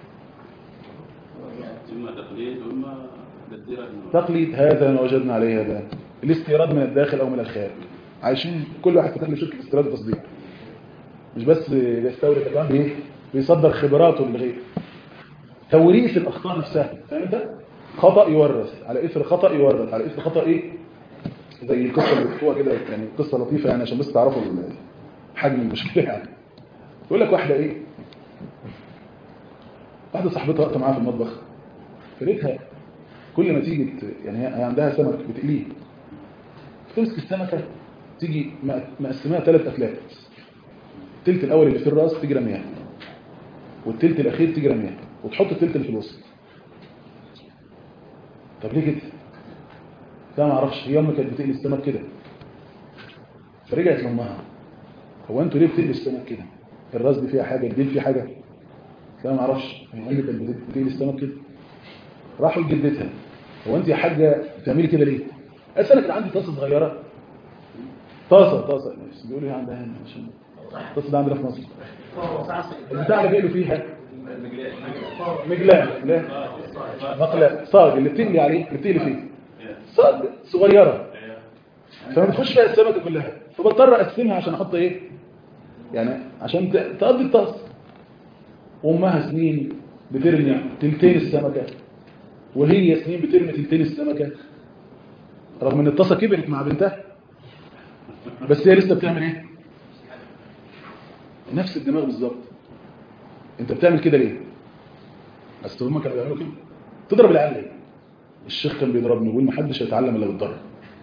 إما تقليد وإما تدير تقليد هذا ما وجدنا عليه هذا الاستيراد من الداخل او من الخارج عايشين كل واحد فتح له شركه استيراد وتصدير مش بس بيستورد كمان بايه بيصدر خبراته للغير توريث الاخطاء نفسها فاهم انت خطا يورث على اثر خطا يورث على اثر خطا ايه زي القصه اللي بتحكوها كده يعني قصه لطيفه يعني عشان بس تعرفوا حجم المشكله يعني يقول لك واحده ايه واحده صاحبتها وقت معاها في المطبخ فريتها كل ما تيجي ت- يعني هي هي عندها سمك بتقليه تمسك السمكه تيجي مق- مقسماها ثلاث أكلات التلت الأول اللي في الرأس تيجي رميها والتلت الأخير تيجي رميها وتحط التلت اللي في الوسط طب ليه كده؟ لا ما اعرفش هي امي كانت بتقلي السمك كده فرجعت لامها هو انتوا ليه بتقلي السمك كده؟ الراس دي فيها حاجه الديل فيه حاجه لا ما اعرفش هي امي كانت بت- بتقلي السمك كده راحوا لجدتها هو انت يا حاجه بتعملي كده ليه؟ قالت انا كان عندي طاسه صغيره طاسه طاسه بس بيقولوا ايه عندها هنا عشان الطاسه دي عندنا في مصر البتاع اللي بيقلوا فيها مجلاه لا مقلاة صاج اللي بتقلي عليه اللي بتقلي فيه صاج صغيرة فما بتخش فيها السمكة كلها فبضطر اقسمها عشان احط ايه يعني عشان ت- تقضي الطاس وامها سنين بترمي تلتين السمكة وهي سنين بترمي تلتين السمكة رغم ان الطاسة كبرت مع بنتها بس هي لسه بتعمل ايه نفس الدماغ بالظبط انت بتعمل كده ليه اصل هم كانوا بيعملوا كده تضرب العيال ليه الشيخ كان بيضربني ويقول ما حدش هيتعلم الا بالضرب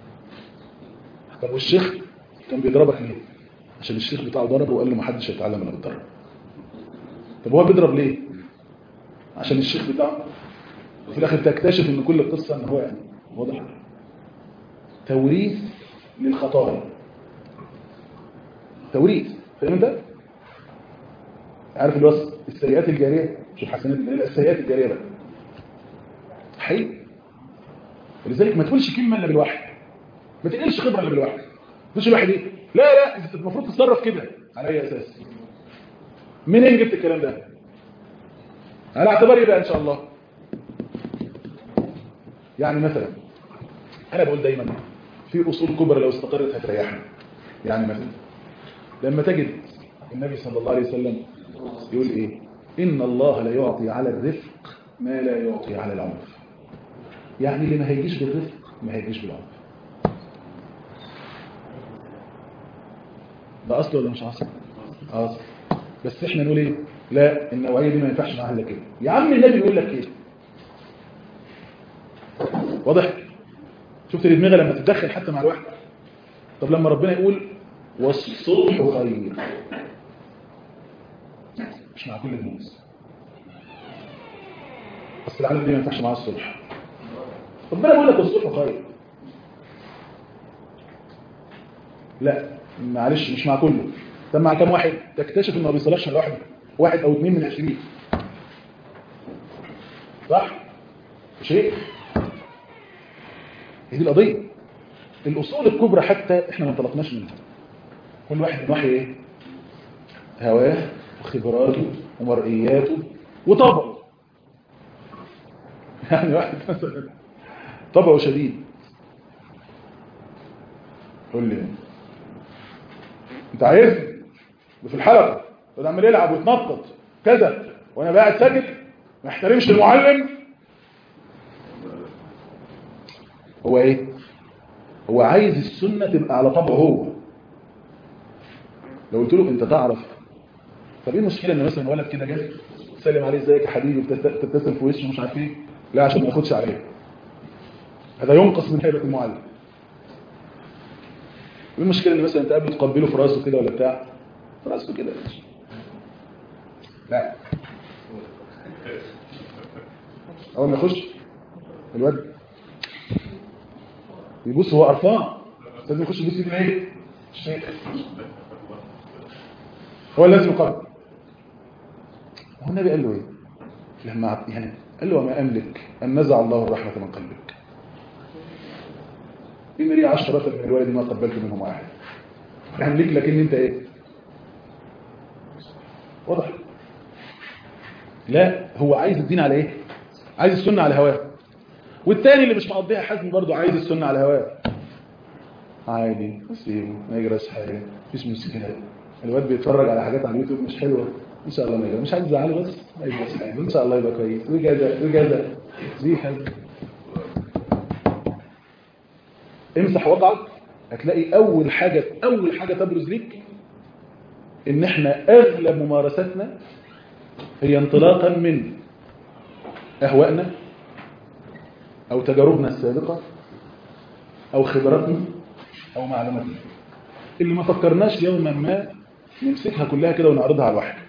طب والشيخ كان بيضربك ليه عشان الشيخ بتاعه ضربه وقال له ما حدش هيتعلم الا بالضرب طب هو بيضرب ليه عشان الشيخ بتاعه وفي الاخر تكتشف ان كل القصه ان هو يعني واضح توريث للخطايا توريث فاهم انت عارف الوصف السيئات الجاريه مش الحسنات الجاريه السيئات الجاريه بقى حقيقي ولذلك ما تقولش كلمه الا بالوحي ما تنقلش خبره الا بالوحي ما تقولش الواحد ايه لا لا انت المفروض تتصرف كده على اي اساس منين جبت الكلام ده على اعتبار ايه بقى ان شاء الله يعني مثلا انا بقول دايما في اصول كبرى لو استقرت هتريحنا يعني مثلا لما تجد النبي صلى الله عليه وسلم يقول ايه ان الله لا يعطي على الرفق ما لا يعطي على العنف يعني اللي ما هيجيش بالرفق ما هيجيش بالعنف ده اصل ولا مش اصل اصل بس احنا نقول ايه لا النوعيه دي ما ينفعش معاها الا كده يا عم النبي بيقول لك كده واضح شفت الدماغ لما تتدخل حتى مع الواحد طب لما ربنا يقول والصلح خير مش مع كل الناس اصل العالم دي ما ينفعش معاها الصلح ربنا بيقول لك والصلح خير لا معلش مش مع كله طب مع كام واحد تكتشف انه ما بيصلحش لوحده واحد او اثنين من عشرين صح مش ايه هي دي القضيه الاصول الكبرى حتى احنا ما انطلقناش منها كل واحد من وحي ايه هواه وخبراته ومرئياته وطبعه يعني واحد مثلا طبعه شديد قول لي انت عايز في الحلقه وده عمال يلعب ويتنطط كذا وانا قاعد ساكت ما احترمش المعلم هو ايه هو عايز السنه تبقى على طبعه هو لو قلت له انت تعرف طب ايه المشكله ان مثلا ولد كده جاي تسلم عليه ازيك يا حبيبي بتت- تبتسم في وشه مش عارف ايه لا عشان ما ياخدش عليه هذا ينقص من هيبه المعلم ايه المشكله ان مثلا تقابله تقبله في راسه كده ولا بتاع في راسه كده لا اول ما يخش الواد يبص هو قرفان لازم يخش يبص يجي ايه الشيخ هو لازم يقرب هو النبي قال له ايه لما يعني قال له وما املك ان نزع الله الرحمه من قلبك إن لي عشرة من الوالد ما قبلت منهم واحد أملك لك إن أنت إيه واضح لا هو عايز الدين على إيه عايز السنة على هواه والتاني اللي مش مقضيها حزم برضه عايز السنة على هواه عادي سيبه ما يجراش حاجة مفيش مشكلة الواد بيتفرج على حاجات على اليوتيوب مش حلوة ان شاء الله ما يجرى مش عايز يزعله بس ما يجراش حاجة ان شاء الله يبقى كويس وكذا وكذا دي حاجة امسح وضعك هتلاقي اول حاجة اول حاجة تبرز ليك ان احنا اغلب ممارستنا هي انطلاقا من اهوائنا او تجاربنا السابقة او خبراتنا او معلوماتنا اللي ما فكرناش يوما ما نمسكها كلها كده ونعرضها على الوحي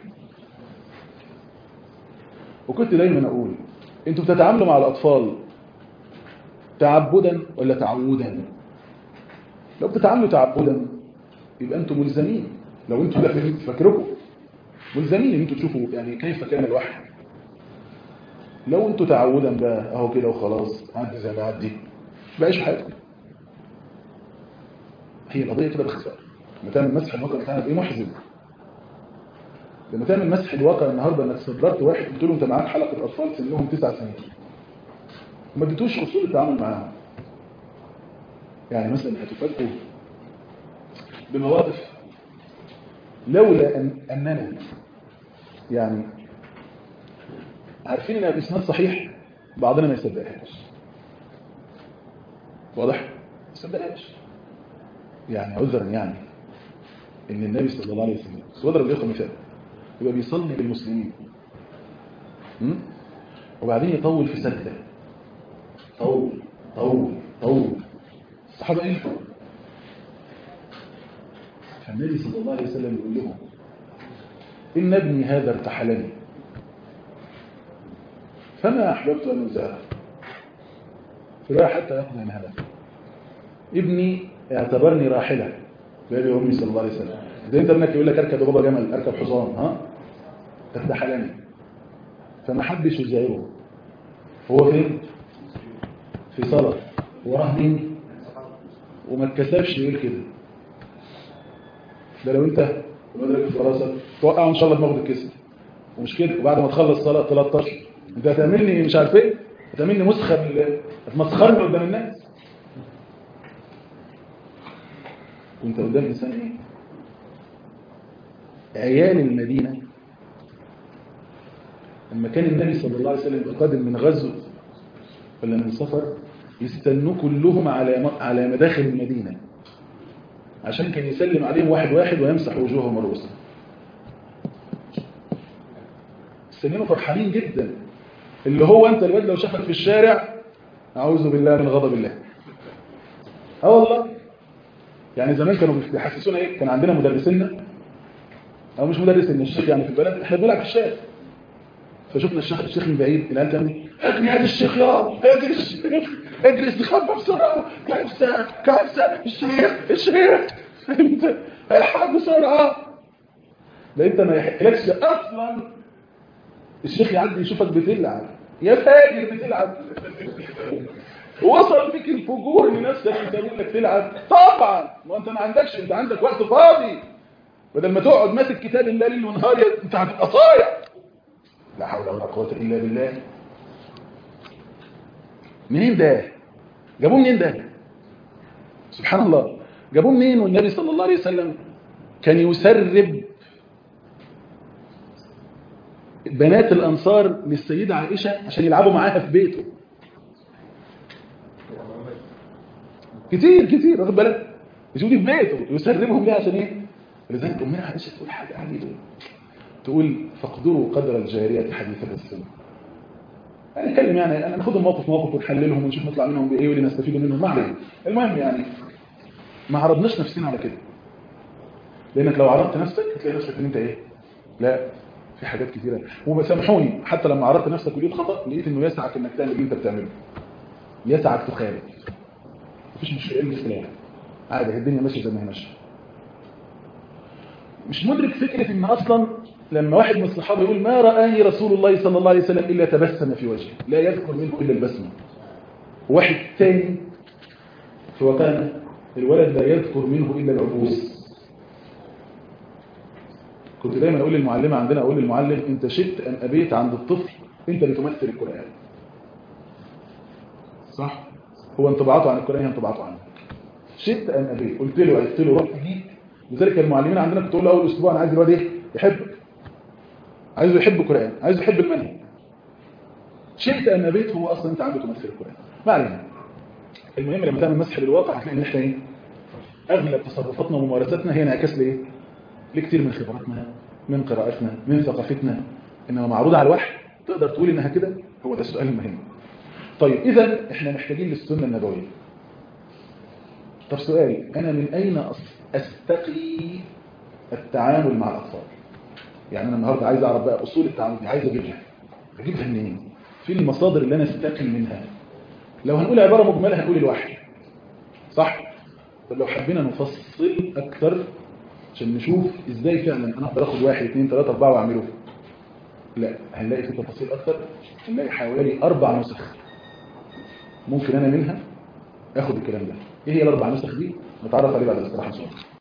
وكنت دايما اقول انتوا بتتعاملوا مع الاطفال تعبدا ولا تعودا لو بتتعاملوا تعبدا يبقى انتم ملزمين لو انتوا ده في فكركم ملزمين ان انتوا تشوفوا يعني كيف كان الوحي لو انتوا تعودا بقى اهو كده وخلاص عدي زي ما عدي بقاش حياتكم هي القضيه كده باختصار لما تعمل مسح الواقع بتاعنا بايه محزن لما تعمل مسح الواقع النهارده انك صدرت واحد قلت له انت معاك حلقه اطفال سنهم تسع سنين ما اديتوش اصول التعامل معاهم يعني مثلا هتفاجئوا بمواقف لولا أن أننا يعني عارفين انها بإسناد صحيح بعضنا ما يصدقهاش واضح؟ ما يصدقهاش يعني عذرا يعني ان النبي صلى الله عليه وسلم وضرب الاخوه مثال يبقى بيصلي بالمسلمين م? وبعدين يطول في سجده طول طول طول الصحابه ايه فالنبي صلى الله عليه وسلم يقول لهم إن ابني هذا ارتحلني فما أحببت أن أزاره فلا حتى يقضي من هذا ابني اعتبرني راحلة بأبي أمي صلى الله عليه وسلم إذا أنت ابنك يقول لك أركب بابا جمل أركب حصان ها ارتحلني فما حبش يزايره هو فين في صلاة وراه مين وما اتكسفش يقول كده ده لو انت مدرك في راسك توقعه ان شاء الله دماغه تتكسر ومش كده وبعد ما تخلص صلاه 13 انت هتعملني مش عارف ايه هتعملني مسخه بال- هتمسخرني قدام الناس وانت قدام انسان ايه عيال المدينه لما كان النبي صلى الله عليه وسلم قادم من غزو ولا من سفر يستنوا كلهم على على مداخل المدينه عشان كان يسلم عليهم واحد واحد ويمسح وجوههم ورؤوسهم السنين فرحانين جدا اللي هو انت الواد لو شافك في الشارع اعوذ بالله من غضب الله اه والله يعني زمان كانوا بيحسسونا ايه كان عندنا مدرسينا او مش مدرسين الشيخ يعني في البلد احنا بنلعب في الشارع فشفنا الشيخ الشيخ من بعيد العيال تعمل ايه اجري يا الشيخ يا اجري الشيخ اجري استخبى بسرعه كارثه كارثه الشيخ الشيخ فهمت الحق بسرعه ده انت ما يحكيلكش اصلا الشيخ يعدي يشوفك بتلعب يا فاجر بتلعب وصل بك الفجور لنفسك انت بيقول لك تلعب طبعا ما انت ما عندكش انت عندك وقت فاضي بدل ما تقعد ماسك كتاب الله ليل ونهار يا- انت هتبقى صايع لا حول ولا قوه الا بالله منين ده جابوه منين ده سبحان الله جابوه منين والنبي صلى الله عليه وسلم كان يسرب بنات الأنصار للسيدة عائشة عشان يلعبوا معاها في بيته كتير كتير واخد بالك يجوا في بيته يسربهم ليه عشان ايه لذلك امنا عائشه تقول حاجه عجيبه تقول فاقدروا قدر الجاريه حديثه السنه يعني نتكلم يعني انا ناخد الموقف موقف ونحللهم ونشوف نطلع منهم بايه واللي نستفيد منهم ما علينا المهم يعني ما عرضناش نفسنا على كده لانك لو عرضت نفسك هتلاقي نفسك ان انت ايه لا في حاجات كتيره وسامحوني حتى لما عرضت نفسك ولقيت خطا لقيت انه يسعك انك تعمل اللي انت بتعمله يسعك تخالف مفيش مشكله ايه المشكله عادي الدنيا ماشيه زي ما هي ماشيه مش مدرك فكره ان اصلا لما واحد من الصحابه يقول ما رآني رسول الله صلى الله عليه وسلم الا تبسم في وجهه لا يذكر منه الا البسمه واحد ثاني في وكان الولد لا يذكر منه الا العبوس كنت دايما اقول للمعلمه عندنا اقول للمعلم انت شئت ام ابيت عند الطفل انت اللي تمثل القران صح هو انطباعاته عن القران هي انطباعاته عنه شئت ام ابيت قلت له قلت له روح جيت لذلك المعلمين عندنا كنت اقول له اول اسبوع انا عايز الواد ايه يحبك عايزه يحب القران عايزه يحب المنهج شئت ام ابيت هو اصلا انت عنده تمثل القران ما علينا المهم لما تعمل مسح للواقع هتلاقي ان احنا ايه اغلب تصرفاتنا وممارساتنا هي انعكاس لايه لكتير من خبراتنا من قراءتنا من ثقافتنا انما معروضه على الوحي تقدر تقول انها كده هو ده السؤال المهم طيب اذا احنا محتاجين للسنه النبويه طب سؤال انا من اين أص- استقي التعامل مع الاطفال يعني انا النهارده عايز اعرف بقى اصول التعامل دي عايز اجيبها اجيبها منين في المصادر اللي انا استقي منها لو هنقول عباره مجمله هنقول الوحي صح طب لو حبينا نفصل اكتر عشان نشوف ازاي فعلا انا اقدر اخد واحد اثنين ثلاثة اربعة واعمله لا هنلاقي في تفاصيل اكتر هنلاقي حوالي اربع نسخ ممكن انا منها اخد الكلام ده ايه هي الاربع نسخ دي نتعرف عليه بعد الاستراحه ان شاء الله